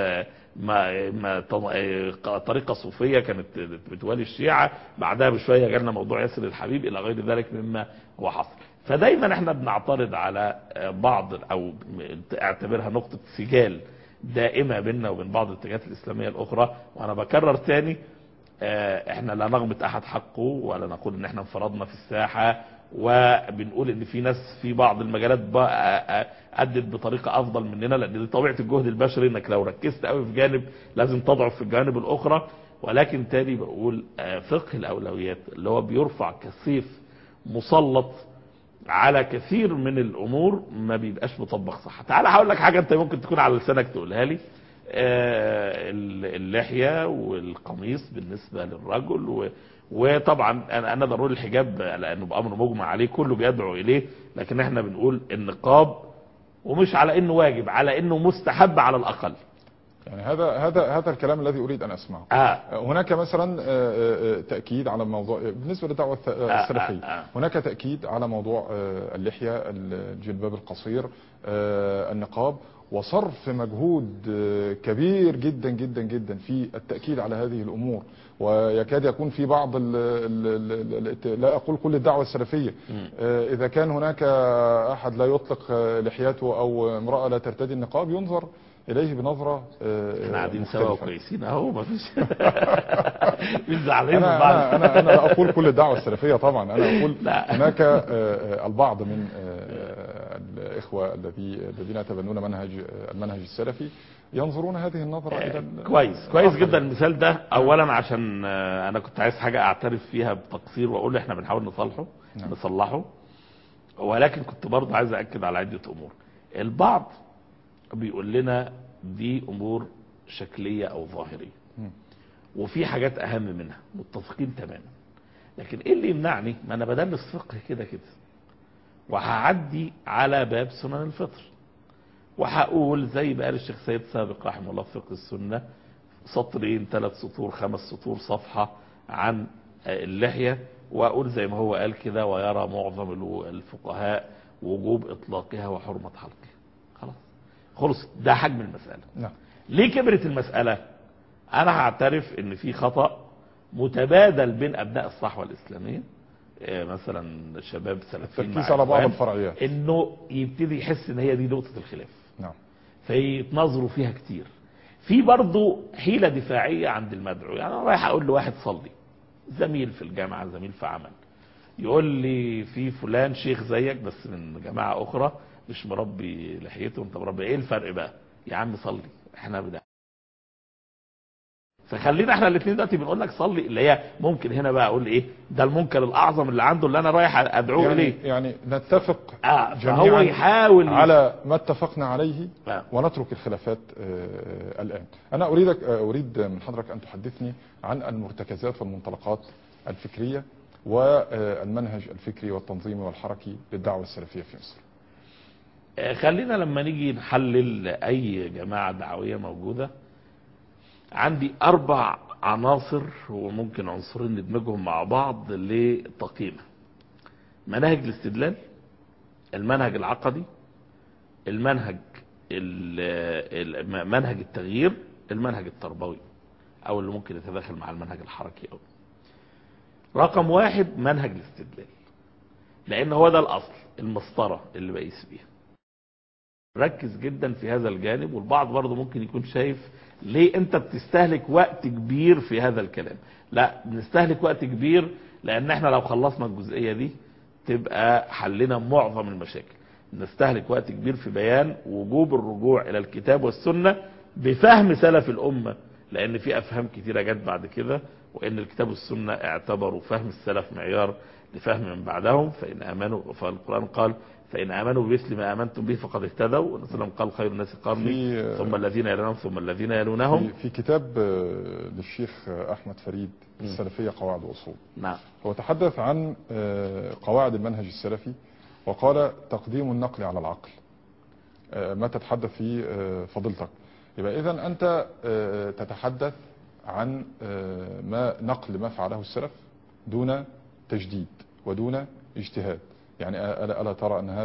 ما ما طم- آه، طريقه صوفيه كانت بتوالي الشيعه بعدها بشويه جالنا موضوع ياسر الحبيب الى غير ذلك مما هو حصل فدايما احنا بنعترض على آه، بعض او اعتبرها نقطه سجال دائمه بيننا وبين بعض الاتجاهات الاسلاميه الاخرى وانا بكرر تاني آه، احنا لا نغمط احد حقه ولا نقول ان احنا انفرضنا في الساحه وبنقول ان في ناس في بعض المجالات بقى- آه، ادت بطريقه افضل مننا لان دي طبيعه الجهد البشري انك لو ركزت قوي في جانب لازم تضعف في الجوانب الاخرى ولكن تاني بقول آه، فقه الاولويات اللي هو بيرفع كسيف مسلط على كثير من الامور ما بيبقاش مطبق صح تعال هقول لك حاجه انت ممكن تكون على لسانك تقولها لي آه، اللحيه والقميص بالنسبه للرجل و وطبعا انا انا ضروري الحجاب لانه بامر مجمع عليه كله بيدعو اليه لكن احنا بنقول النقاب ومش على انه واجب على انه مستحب على الاقل يعني هذا هذا هذا الكلام الذي اريد ان اسمعه اه هناك مثلا آه، آه، آه، تأكيد على موضوع بالنسبة للدعوة الث- آه، السلفية آه. هناك تأكيد على موضوع آه، اللحية الجلباب القصير آه، النقاب وصرف مجهود آه، كبير جدا جدا جدا في التأكيد على هذه الأمور ويكاد يكون في بعض ال ال ال ال لا أقول كل الدعوة السلفية آه، إذا كان هناك أحد لا يطلق آه، لحيته أو امرأة لا ترتدي النقاب ينظر إليه بنظرة آه، احنا قاعدين سوا مختلفة. وكويسين اهو مفيش مش زعلانين من انا بعض انا انا انا لا اقول كل الدعوه السلفيه طبعا انا اقول لا. هناك آه، آه، البعض من آه، الاخوه الذي الذين يتبنون منهج آه، المنهج السلفي ينظرون هذه النظره الى ال- كويس كويس الآخر جدا يعني. المثال ده اولا عشان آه، انا كنت عايز حاجه اعترف فيها بتقصير واقول احنا بنحاول نصلحه نعم. نصلحه ولكن كنت برضه عايز اكد على عده امور البعض بيقول لنا دي امور شكليه او ظاهريه مم. وفي حاجات اهم منها متفقين تماما لكن ايه اللي يمنعني ما انا بدرس فقه كده كده وهعدي على باب سنن الفطر وهقول زي ما قال الشيخ سيد سابق رحمه الله في فقه السنه سطرين ثلاث سطور خمس سطور صفحه عن اللحيه واقول زي ما هو قال كده ويرى معظم الو- الفقهاء وجوب اطلاقها وحرمه حلقها خلاص خلص ده حجم المساله نعم ليه كبرت المسألة انا هعترف ان في خطأ متبادل بين ابناء الصحوة الاسلامية إيه مثلا شباب سلفيين التركيز مع على بعض إخوان، الفرعيات انه يبتدي يحس ان هي دي نقطة الخلاف نعم فيتنظروا فيها كتير في برضه حيلة دفاعية عند المدعو يعني انا رايح اقول لواحد صلي زميل في الجامعة زميل في عمل يقول لي في فلان شيخ زيك بس من جماعة اخرى مش مربي لحيته انت مربي ايه الفرق بقى يا عم صلي احنا بدا فخلينا احنا الاثنين دلوقتي بنقول لك صلي اللي هي ممكن هنا بقى اقول ايه ده المنكر الاعظم اللي عنده اللي انا رايح ادعوه يعني اليه يعني نتفق اه فهو جميعا يحاول على ما اتفقنا عليه آه. ونترك الخلافات آه، الآن أنا أريدك آه، أريد من حضرتك أن تحدثني عن المرتكزات والمنطلقات الفكرية والمنهج الفكري والتنظيمي والحركي للدعوة السلفية في مصر آه، خلينا لما نيجي نحلل اي جماعة دعوية موجودة عندي اربع عناصر وممكن عنصرين ندمجهم مع بعض لتقييمها مناهج الاستدلال المنهج العقدي المنهج ال- ال- منهج التغيير المنهج التربوي او اللي ممكن يتداخل مع المنهج الحركي او رقم واحد منهج الاستدلال لان هو ده الاصل المسطره اللي بقيس بيها ركز جدا في هذا الجانب والبعض برضه ممكن يكون شايف ليه انت بتستهلك وقت كبير في هذا الكلام لا بنستهلك وقت كبير لان احنا لو خلصنا الجزئية دي تبقى حلنا معظم المشاكل نستهلك وقت كبير في بيان وجوب الرجوع الى الكتاب والسنة بفهم سلف الامة لان في افهام كتيرة جت بعد كده وان الكتاب والسنة اعتبروا فهم السلف معيار لفهم من بعدهم فان امنوا فالقرآن قال فإن آمنوا بمثل ما آمنتم به فقد اهتدوا والنبي صلى الله عليه وسلم قال خير الناس قرني في- ثم الذين يلونهم ثم الذين يلونهم في, في كتاب آه، للشيخ آه، أحمد فريد السلفية قواعد وأصول نعم هو تحدث عن آه، قواعد المنهج السلفي وقال تقديم النقل على العقل آه، ما تتحدث فيه آه، فضيلتك يبقى إذا أنت آه، تتحدث عن آه، ما نقل ما فعله السلف دون تجديد ودون اجتهاد يعني ألا, ألا ترى أن هذا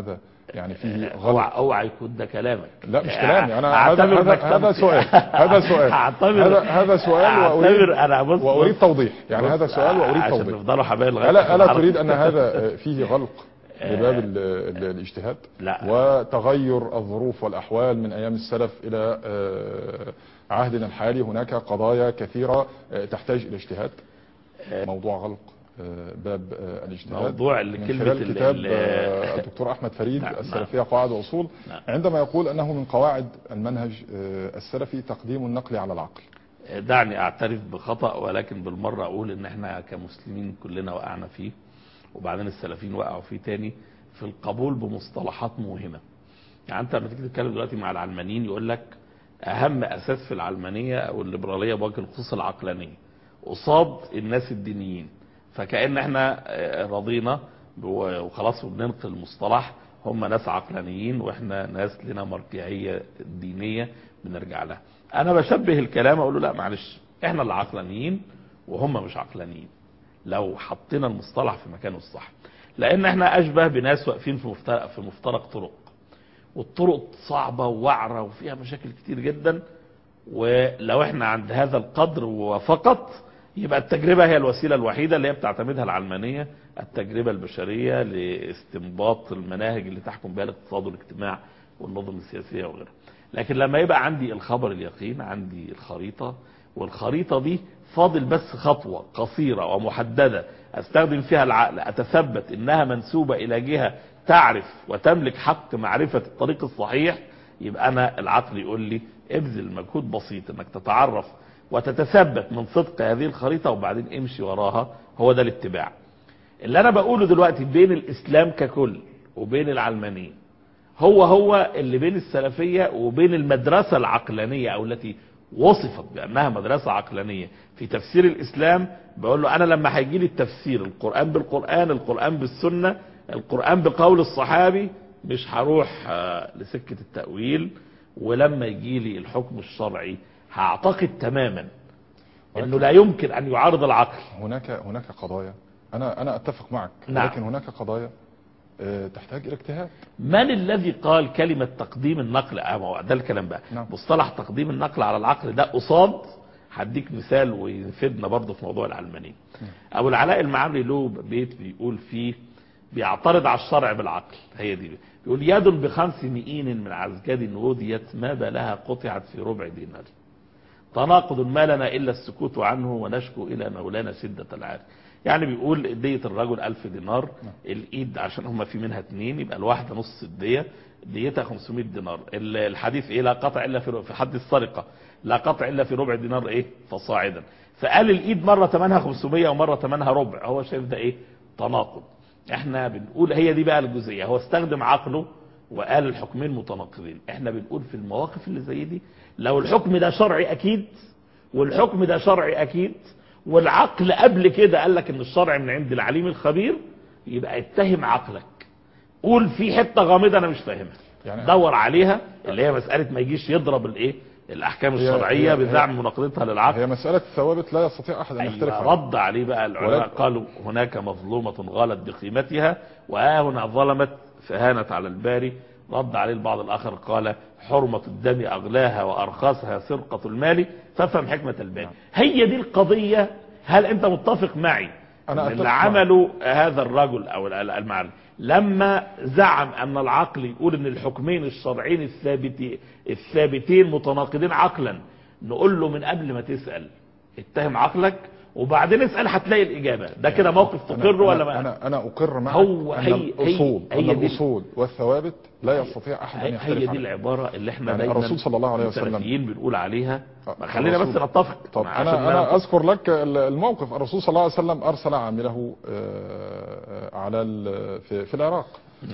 يعني فيه غلط اوعى اوعى يكون ده كلامك لا مش كلامي انا هذا أعتبر هذا, إنك هذا تمشي. سؤال هذا سؤال أعتبر- هذا هذا سؤال أعتبر واريد أنا بص واريد بص- توضيح يعني بص، هذا سؤال واريد عشان توضيح نفضلوا حبايب لغايه الا آخر الا الحلقة. تريد ان هذا فيه غلق لباب ال- ال- الاجتهاد لا. وتغير الظروف والاحوال من ايام السلف الى آه، عهدنا الحالي هناك قضايا كثيره آه، تحتاج الى اجتهاد موضوع غلق آه، باب آه، الاجتهاد موضوع اللي من كلمة خلال ال- كتاب ال- آه، الدكتور احمد فريد نعم، السلفيه قواعد واصول نعم. عندما يقول انه من قواعد المنهج آه، السلفي تقديم النقل على العقل دعني اعترف بخطأ ولكن بالمرة اقول ان احنا كمسلمين كلنا وقعنا فيه وبعدين السلفيين وقعوا فيه تاني في القبول بمصطلحات موهمة يعني انت لما تيجي تتكلم دلوقتي مع العلمانيين يقول لك اهم اساس في العلمانية او الليبرالية بوجه الخصوص العقلانية قصاد الناس الدينيين فكأن احنا آه، رضينا و- وخلاص وبننقل المصطلح هم ناس عقلانيين واحنا ناس لنا مرجعية دينية بنرجع لها انا بشبه الكلام اقول له لا معلش احنا اللي عقلانيين وهم مش عقلانيين لو حطينا المصطلح في مكانه الصح لان احنا اشبه بناس واقفين في مفترق في مفترق طرق والطرق صعبة ووعرة وفيها مشاكل كتير جدا ولو احنا عند هذا القدر وفقط يبقى التجربة هي الوسيلة الوحيدة اللي هي بتعتمدها العلمانية التجربة البشرية لاستنباط المناهج اللي تحكم بها الاقتصاد والاجتماع والنظم السياسية وغيرها لكن لما يبقى عندي الخبر اليقين عندي الخريطة والخريطة دي فاضل بس خطوة قصيرة ومحددة استخدم فيها العقل اتثبت انها منسوبة الى جهة تعرف وتملك حق معرفة الطريق الصحيح يبقى انا العقل يقول لي ابذل مجهود بسيط انك تتعرف وتتثبت من صدق هذه الخريطة وبعدين امشي وراها هو ده الاتباع اللي انا بقوله دلوقتي بين الاسلام ككل وبين العلمانية هو هو اللي بين السلفية وبين المدرسة العقلانية او التي وصفت بانها مدرسة عقلانية في تفسير الاسلام بقول له انا لما هيجي لي التفسير القرآن بالقرآن القرآن بالسنة القرآن بقول الصحابي مش هروح آه، لسكة التأويل ولما يجي لي الحكم الشرعي هعتقد تماما انه لا يمكن ان يعارض العقل هناك هناك قضايا انا انا اتفق معك نعم. ولكن هناك قضايا آه، تحتاج الى اجتهاد من الذي قال كلمة تقديم النقل آه، ما هو ده الكلام بقى نعم. مصطلح تقديم النقل على العقل ده قصاد هديك مثال ويفيدنا برضه في موضوع العلمانية ابو العلاء المعامري له بيت بيقول فيه بيعترض على الشرع بالعقل هي دي بيقول يد بخمس مئين من عزجد وذيت ما بالها قطعت في ربع دينار تناقض ما لنا إلا السكوت عنه ونشكو إلى مولانا شدة العار يعني بيقول دية الرجل ألف دينار الإيد عشان هما في منها اتنين يبقى الواحدة نص الدية ديتها 500 دينار ال- الحديث إيه لا قطع إلا في ربع- في حد السرقة لا قطع إلا في ربع دينار إيه فصاعدا فقال الإيد مرة ثمنها 500 ومرة ثمنها ربع هو شايف ده إيه تناقض احنا بنقول هي دي بقى الجزئية هو استخدم عقله وقال الحكمين متناقضين احنا بنقول في المواقف اللي زي دي لو الحكم ده شرعي اكيد والحكم ده شرعي اكيد والعقل قبل كده قال لك ان الشرع من عند العليم الخبير يبقى اتهم عقلك قول في حته غامضه انا مش فاهمها يعني- دور عليها اللي هي مساله ما يجيش يضرب الايه الاحكام هي- الشرعيه هي- بزعم مناقضتها للعقل هي مسألة ثوابت لا يستطيع أحد أن يختلف أيوة عنها رد عليه بقى العلماء ولكن- قالوا هناك مظلومة غلت بقيمتها وها هنا ظلمت فهانت على الباري رد عليه البعض الآخر قال حرمة الدم أغلاها وأرخصها سرقة المال فافهم حكمة الباري هي دي القضية هل أنت متفق معي أنا أن أتفق اللي معك. عمله هذا الرجل أو المعلم لما زعم أن العقل يقول أن الحكمين الشرعين الثابتين الثابتين متناقضين عقلا نقول له من قبل ما تسأل اتهم عقلك وبعدين اسأل هتلاقي الإجابة ده كده موقف أنا- تقر أنا- ولا ما أنا أنا أقر معك هو أن هي- الأصول هي- أن هي دي- الأصول والثوابت لا يستطيع أحد أن هي يختلف هي دي عنها العبارة اللي احنا يعني دايما الرسول صلى الله عليه وسلم- السلفيين بنقول عليها آه، ما خلينا بس الرسول- نتفق طب عشان أنا ما أنا نتفق. أذكر لك الموقف الرسول صلى الله عليه وسلم أرسل عامله آه، على ال- في, في العراق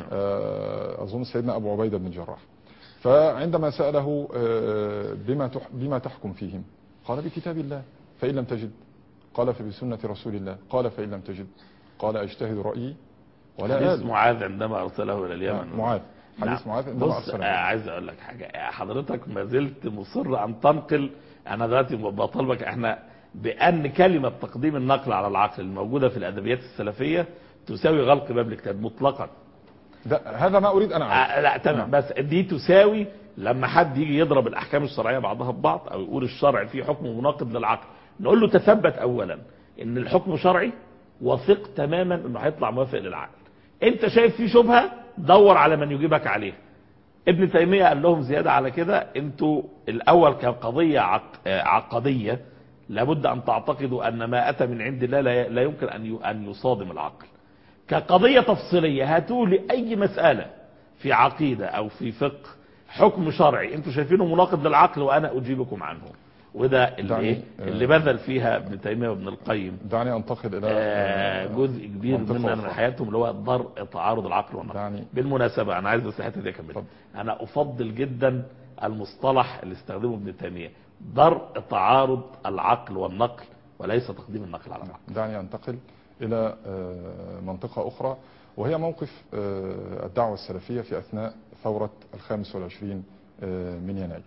آه، أظن سيدنا أبو عبيدة بن الجراح فعندما سأله آه، بما تح- بما تحكم فيهم قال بكتاب الله فإن لم تجد قال فبسنة رسول الله قال فإن لم تجد قال أجتهد رأيي ولا حديث آل معاذ عندما أرسله إلى اليمن معاذ حديث نعم. معاذ عندما بص أرسله آه، عايز اقول لك حاجه حضرتك ما زلت مصر ان تنقل انا دلوقتي بطالبك احنا بان كلمه تقديم النقل على العقل الموجوده في الادبيات السلفيه تساوي غلق باب الاجتهاد مطلقا ده هذا ما اريد ان اعرف آه لا تمام بس دي تساوي لما حد يجي يضرب الاحكام الشرعيه بعضها ببعض او يقول الشرع فيه حكم مناقض للعقل نقول له تثبت اولا ان الحكم شرعي وثق تماما انه هيطلع موافق للعقل انت شايف فيه شبهه دور على من يجيبك عليها ابن تيميه قال لهم زياده على كده انتوا الاول كقضيه عق... آه، عقديه لابد ان تعتقدوا ان ما اتى من عند الله لا لا يمكن ان ي- ان يصادم العقل كقضيه تفصيليه هاتوا لي اي مساله في عقيده او في فقه حكم شرعي انتوا شايفينه مناقض للعقل وانا اجيبكم عنه وده اللي دعني، ايه آه، اللي بذل فيها ابن تيميه وابن القيم دعني انتقل الى آه، جزء كبير منطقة من من أخرى. حياتهم اللي هو درء تعارض العقل والنقل دعني بالمناسبة أنا عايز بس الحتة دي أكمل اتفضل. أنا أفضل جدا المصطلح اللي استخدمه ابن تيمية درء تعارض العقل والنقل وليس تقديم النقل على العقل دعني انتقل الى آه، منطقه اخرى وهي موقف آه، الدعوه السلفيه في اثناء ثوره الخامس والعشرين آه، من يناير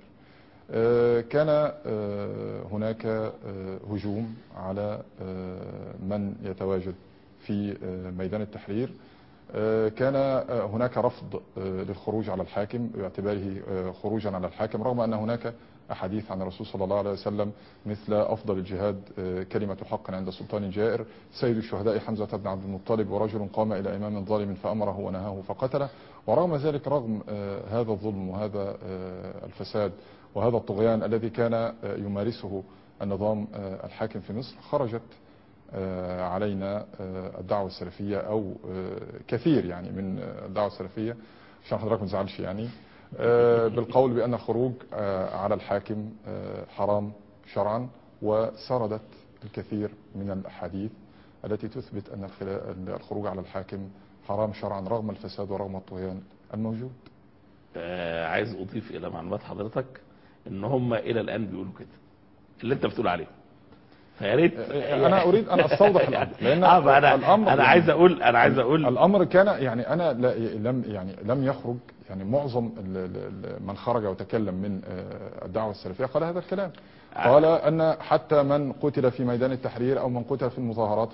آه، كان آه، هناك آه، هجوم على آه، من يتواجد في آه، ميدان التحرير آه، كان آه، هناك رفض آه، للخروج على الحاكم باعتباره آه، خروجا على الحاكم رغم ان هناك احاديث عن الرسول صلى الله عليه وسلم مثل افضل الجهاد آه، كلمه حق عند سلطان جائر سيد الشهداء حمزه بن عبد المطلب ورجل قام الى امام ظالم فامره ونهاه فقتله ورغم ذلك رغم آه، هذا الظلم وهذا آه، الفساد وهذا الطغيان الذي كان آه، يمارسه النظام آه، الحاكم في مصر خرجت آه، علينا آه، الدعوة السلفية أو آه، كثير يعني من آه، الدعوة السلفية عشان حضرتك ما تزعلش يعني آه، بالقول بأن الخروج آه، على الحاكم آه، حرام شرعا وسردت الكثير من الأحاديث التي تثبت أن الخلا- أن الخروج على الحاكم حرام شرعا رغم الفساد ورغم الطغيان الموجود آه عايز أضيف إلى معلومات حضرتك إن هم إلى الآن بيقولوا كده اللي أنت بتقول عليه فيا ريت أنا أريد أن أستوضح الأمر لأن آه ما أنا الأمر أنا عايز أقول أنا عايز أقول الامر كان يعني انا لا لم يعني لم يخرج يعني معظم ال- ال- ال- من خرج وتكلم من آه، الدعوه السلفيه قال هذا الكلام قال ان حتى من قتل في ميدان التحرير او من قتل في المظاهرات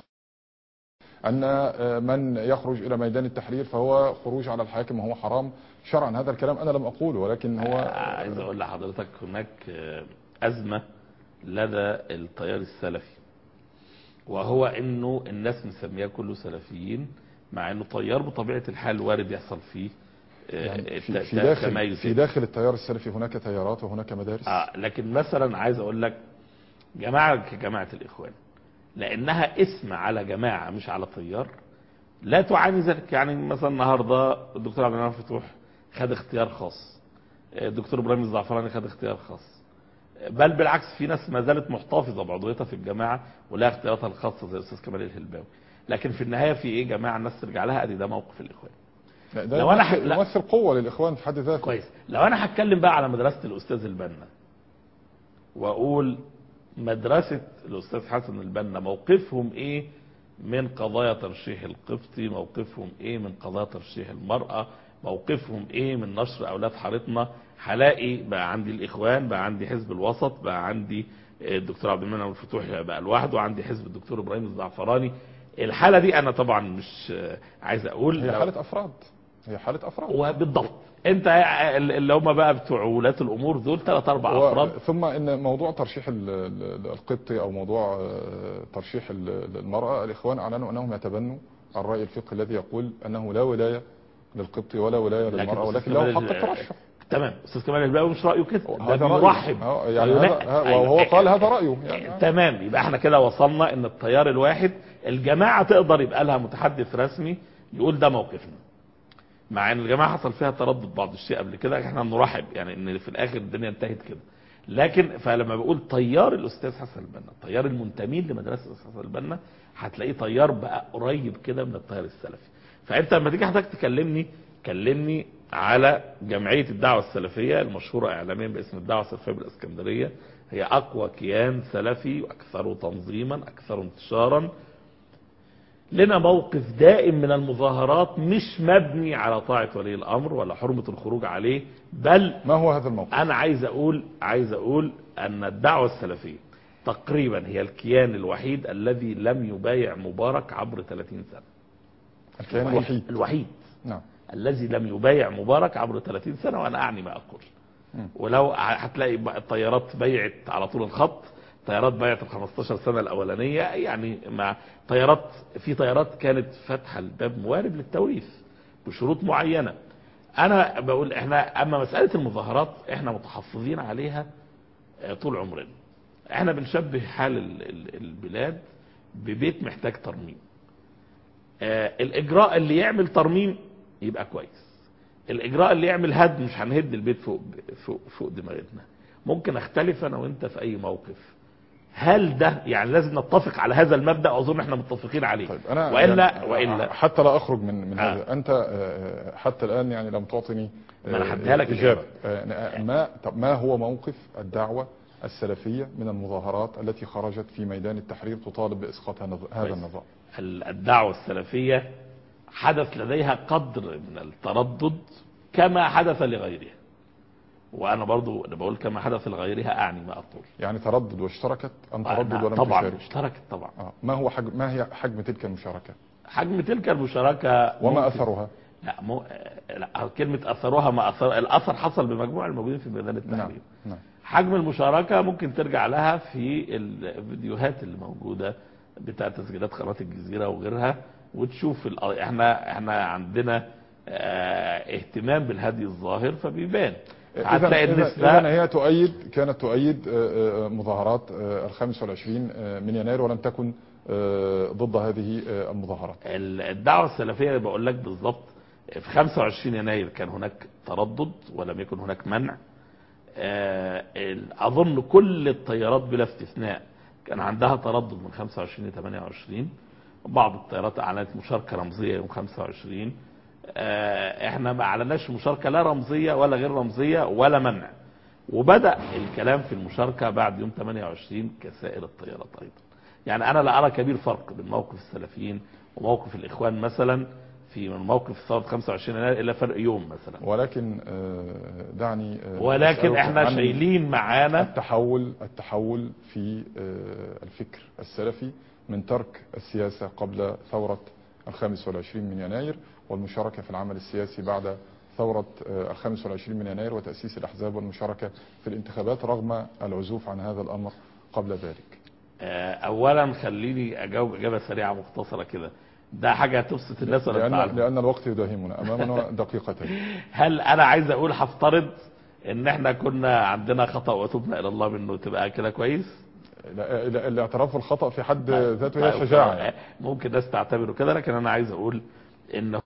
ان آه، من يخرج الى ميدان التحرير فهو خروج على الحاكم وهو حرام شرعا هذا الكلام انا لم اقوله ولكن هو عايز اقول لحضرتك هناك آه، ازمه لدى التيار السلفي وهو انه الناس مسمياه كله سلفيين مع انه تيار بطبيعه الحال وارد يحصل فيه آه، يعني في, ت- في ت- داخل تميز في داخل التيار السلفي هناك تيارات وهناك مدارس آه لكن مثلا عايز اقول لك جماعه كجماعه الاخوان لانها اسم على جماعه مش على تيار لا تعاني ذلك يعني مثلا النهارده الدكتور عبد المنعم فتوح خد اختيار خاص الدكتور ابراهيم الزعفراني خد اختيار خاص بل بالعكس في ناس ما زالت محتفظه بعضويتها في الجماعه ولها اختياراتها الخاصه زي الاستاذ كمال الهلباوي لكن في النهايه في ايه جماعه الناس ترجع لها ادي ده موقف الاخوان لا، ده لو أنا يمثل- ح- لا. يمثل قوه للاخوان في حد ذاته كويس لو انا هتكلم بقى على مدرسه الاستاذ البنا واقول مدرسه الاستاذ حسن البنا موقفهم ايه من قضايا ترشيح القبطي موقفهم ايه من قضايا ترشيح المراه موقفهم ايه من نشر اولاد حارتنا هلاقي بقى عندي الاخوان بقى عندي حزب الوسط بقى عندي الدكتور عبد المنعم الفتوح بقى لوحده وعندي حزب الدكتور ابراهيم الزعفراني الحاله دي انا طبعا مش عايز اقول هي لو- حاله افراد هي حاله افراد وبالضبط انت اللي هم بقى بتوع ولاة الامور دول ثلاث اربع و- افراد ثم ان موضوع ترشيح ال- ال- القبطي او موضوع آه، ترشيح ال- المراه الاخوان اعلنوا انهم يتبنوا الراي الفقهي الذي يقول انه لا ولايه للقبطي ولا ولايه لكن للمراه أستاذ ولكن له كمال حق ال- الترشح تمام استاذ كمال الباوي مش رايه كده ده هذا رأيه. بيرحب آه، يعني وينا- هذا ها- أيوة. وهو قال هذا رايه يعني تمام يبقى احنا كده وصلنا ان التيار الواحد الجماعه تقدر يبقى لها متحدث رسمي يقول ده موقفنا مع ان الجماعه حصل فيها تردد بعض الشيء قبل كده احنا بنرحب يعني ان في الاخر الدنيا انتهت كده لكن فلما بقول تيار الاستاذ حسن البنا التيار المنتمين لمدرسه الاستاذ حسن البنا هتلاقيه تيار بقى قريب كده من التيار السلفي فانت لما تيجي حضرتك تكلمني كلمني على جمعيه الدعوه السلفيه المشهوره اعلاميا باسم الدعوه السلفيه بالاسكندريه هي اقوى كيان سلفي واكثره تنظيما اكثر انتشارا لنا موقف دائم من المظاهرات مش مبني على طاعة ولي الأمر ولا حرمة الخروج عليه بل ما هو هذا الموقف أنا عايز أقول عايز أقول أن الدعوة السلفية تقريبا هي الكيان الوحيد الذي لم يبايع مبارك عبر 30 سنة الكيان الوحيد الوحيد نعم الذي لم يبايع مبارك عبر 30 سنه وانا اعني ما اقول ولو هتلاقي بقى الطيارات بيعت على طول الخط طيارات بيعت ال 15 سنه الاولانيه يعني مع طيارات في طيارات كانت فاتحه الباب موارب للتوريث بشروط معينه انا بقول احنا اما مساله المظاهرات احنا متحفظين عليها آه، طول عمرنا احنا بنشبه حال ال- ال- البلاد ببيت محتاج ترميم آه، الاجراء اللي يعمل ترميم يبقى كويس الاجراء اللي يعمل هدم مش هنهد البيت فوق فوق فوق دماغتنا ممكن اختلف انا وانت في اي موقف هل ده يعني لازم نتفق على هذا المبدا واظن احنا متفقين عليه طيب انا والا يعني والا حتى لا اخرج من من آه. هذا انت آه، حتى الان يعني لم تعطني ما أنا آه، هديها لك اجابه آه، ما طب ما هو موقف الدعوه السلفيه من المظاهرات التي خرجت في ميدان التحرير تطالب باسقاط هذا هذا كويس. النظام ال- الدعوة السلفية حدث لديها قدر من التردد كما حدث لغيرها وانا برضو انا بقول كما حدث لغيرها اعني ما اقول يعني تردد واشتركت ام تردد أنا ولم طبعا تشارك اشتركت طبعا آه. ما هو حجم ما هي حجم تلك المشاركه حجم تلك المشاركة وما ممكن- اثرها لا مو لا كلمة اثروها ما اثر الاثر حصل بمجموع الموجودين في ميدان نعم التحرير نعم حجم المشاركة ممكن ترجع لها في الفيديوهات اللي موجودة بتاع تسجيلات قناة الجزيرة وغيرها وتشوف ال- احنا احنا عندنا اه اهتمام بالهدي الظاهر فبيبان هتلاقي إذا النسبة هي تؤيد كانت تؤيد آه، آه، مظاهرات آه، الخامس والعشرين آه، من يناير ولم تكن آه، ضد هذه آه، المظاهرات ال- الدعوة السلفية اللي بقول لك بالظبط في 25 يناير كان هناك تردد ولم يكن هناك منع آه، ال- اظن كل التيارات بلا استثناء كان عندها تردد من 25 ل 28 بعض التيارات اعلنت مشاركه رمزيه يوم 25 آه، احنا ما اعلناش مشاركه لا رمزيه ولا غير رمزيه ولا منع وبدا الكلام في المشاركه بعد يوم 28 كسائر التيارات ايضا يعني انا لا ارى كبير فرق بين موقف السلفيين وموقف الاخوان مثلا في من موقف ثوره 25 يناير الا فرق يوم مثلا ولكن آه، دعني آه، ولكن أسألك احنا عن شايلين معانا التحول التحول في آه، الفكر السلفي من ترك السياسة قبل ثورة الخامس والعشرين من يناير والمشاركة في العمل السياسي بعد ثورة آه، الخامس والعشرين من يناير وتأسيس الأحزاب والمشاركة في الانتخابات رغم العزوف عن هذا الأمر قبل ذلك آه، اولا خليني اجاوب اجابه سريعه مختصره كده ده حاجه هتبسط الناس ولا لأن, تزعلهم؟ لأن الوقت يداهمنا أمامنا دقيقتين هل انا عايز اقول هفترض ان احنا كنا عندنا خطا وتبنا الى الله منه تبقى كده كويس لا- لا- الاعتراف بالخطأ في حد ذاته هي طيب، شجاعة آه، يعني. ممكن ناس تعتبره كده لكن انا عايز اقول ان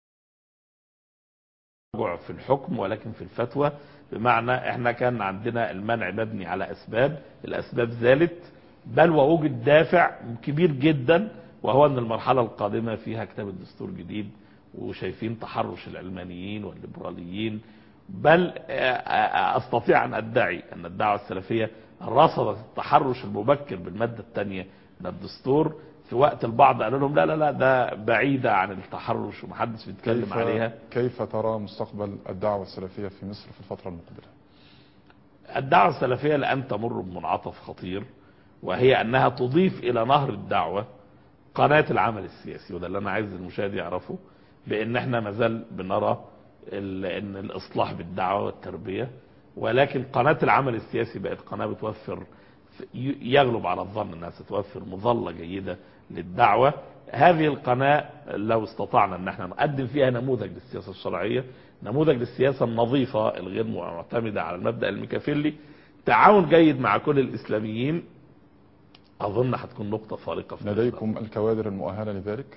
تراجع في الحكم ولكن في الفتوى بمعنى احنا كان عندنا المنع مبني على اسباب الاسباب زالت بل ووجد دافع كبير جدا وهو ان المرحله القادمه فيها كتاب الدستور جديد وشايفين تحرش العلمانيين والليبراليين بل آه، آه، استطيع ان ادعي ان الدعوه السلفيه رصدت التحرش المبكر بالماده الثانيه من الدستور في وقت البعض قالوا لهم لا لا لا ده بعيده عن التحرش ومحدش بيتكلم كيف, عليها كيف ترى مستقبل الدعوة السلفية في مصر في الفترة المقبلة الدعوة السلفية الآن تمر بمنعطف خطير وهي أنها تضيف إلى نهر الدعوة قناة العمل السياسي وده اللي أنا عايز المشاهد يعرفه بأن احنا مازال بنرى ال- أن الإصلاح بالدعوة والتربية ولكن قناة العمل السياسي بقت قناة بتوفر ي- يغلب على الظن أنها ستوفر مظلة جيدة للدعوة هذه القناة لو استطعنا أن احنا نقدم فيها نموذج للسياسة الشرعية نموذج للسياسة النظيفة الغير معتمدة على المبدأ الميكافيلي تعاون جيد مع كل الإسلاميين أظن هتكون نقطة فارقة في لديكم الكوادر المؤهلة لذلك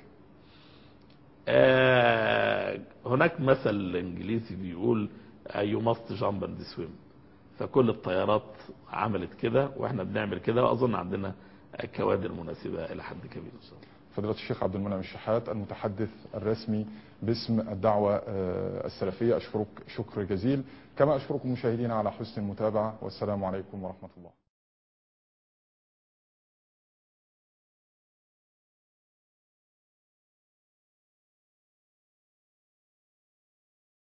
آه هناك مثل انجليزي بيقول آه، you must jump and swim فكل الطيارات عملت كده واحنا بنعمل كده واظن عندنا آه، كوادر مناسبه الى حد كبير ان شاء الله فضيلة الشيخ عبد المنعم الشحات المتحدث الرسمي باسم الدعوة آه، السلفية أشكرك شكر جزيل كما أشكركم مشاهدينا على حسن المتابعة والسلام عليكم ورحمة الله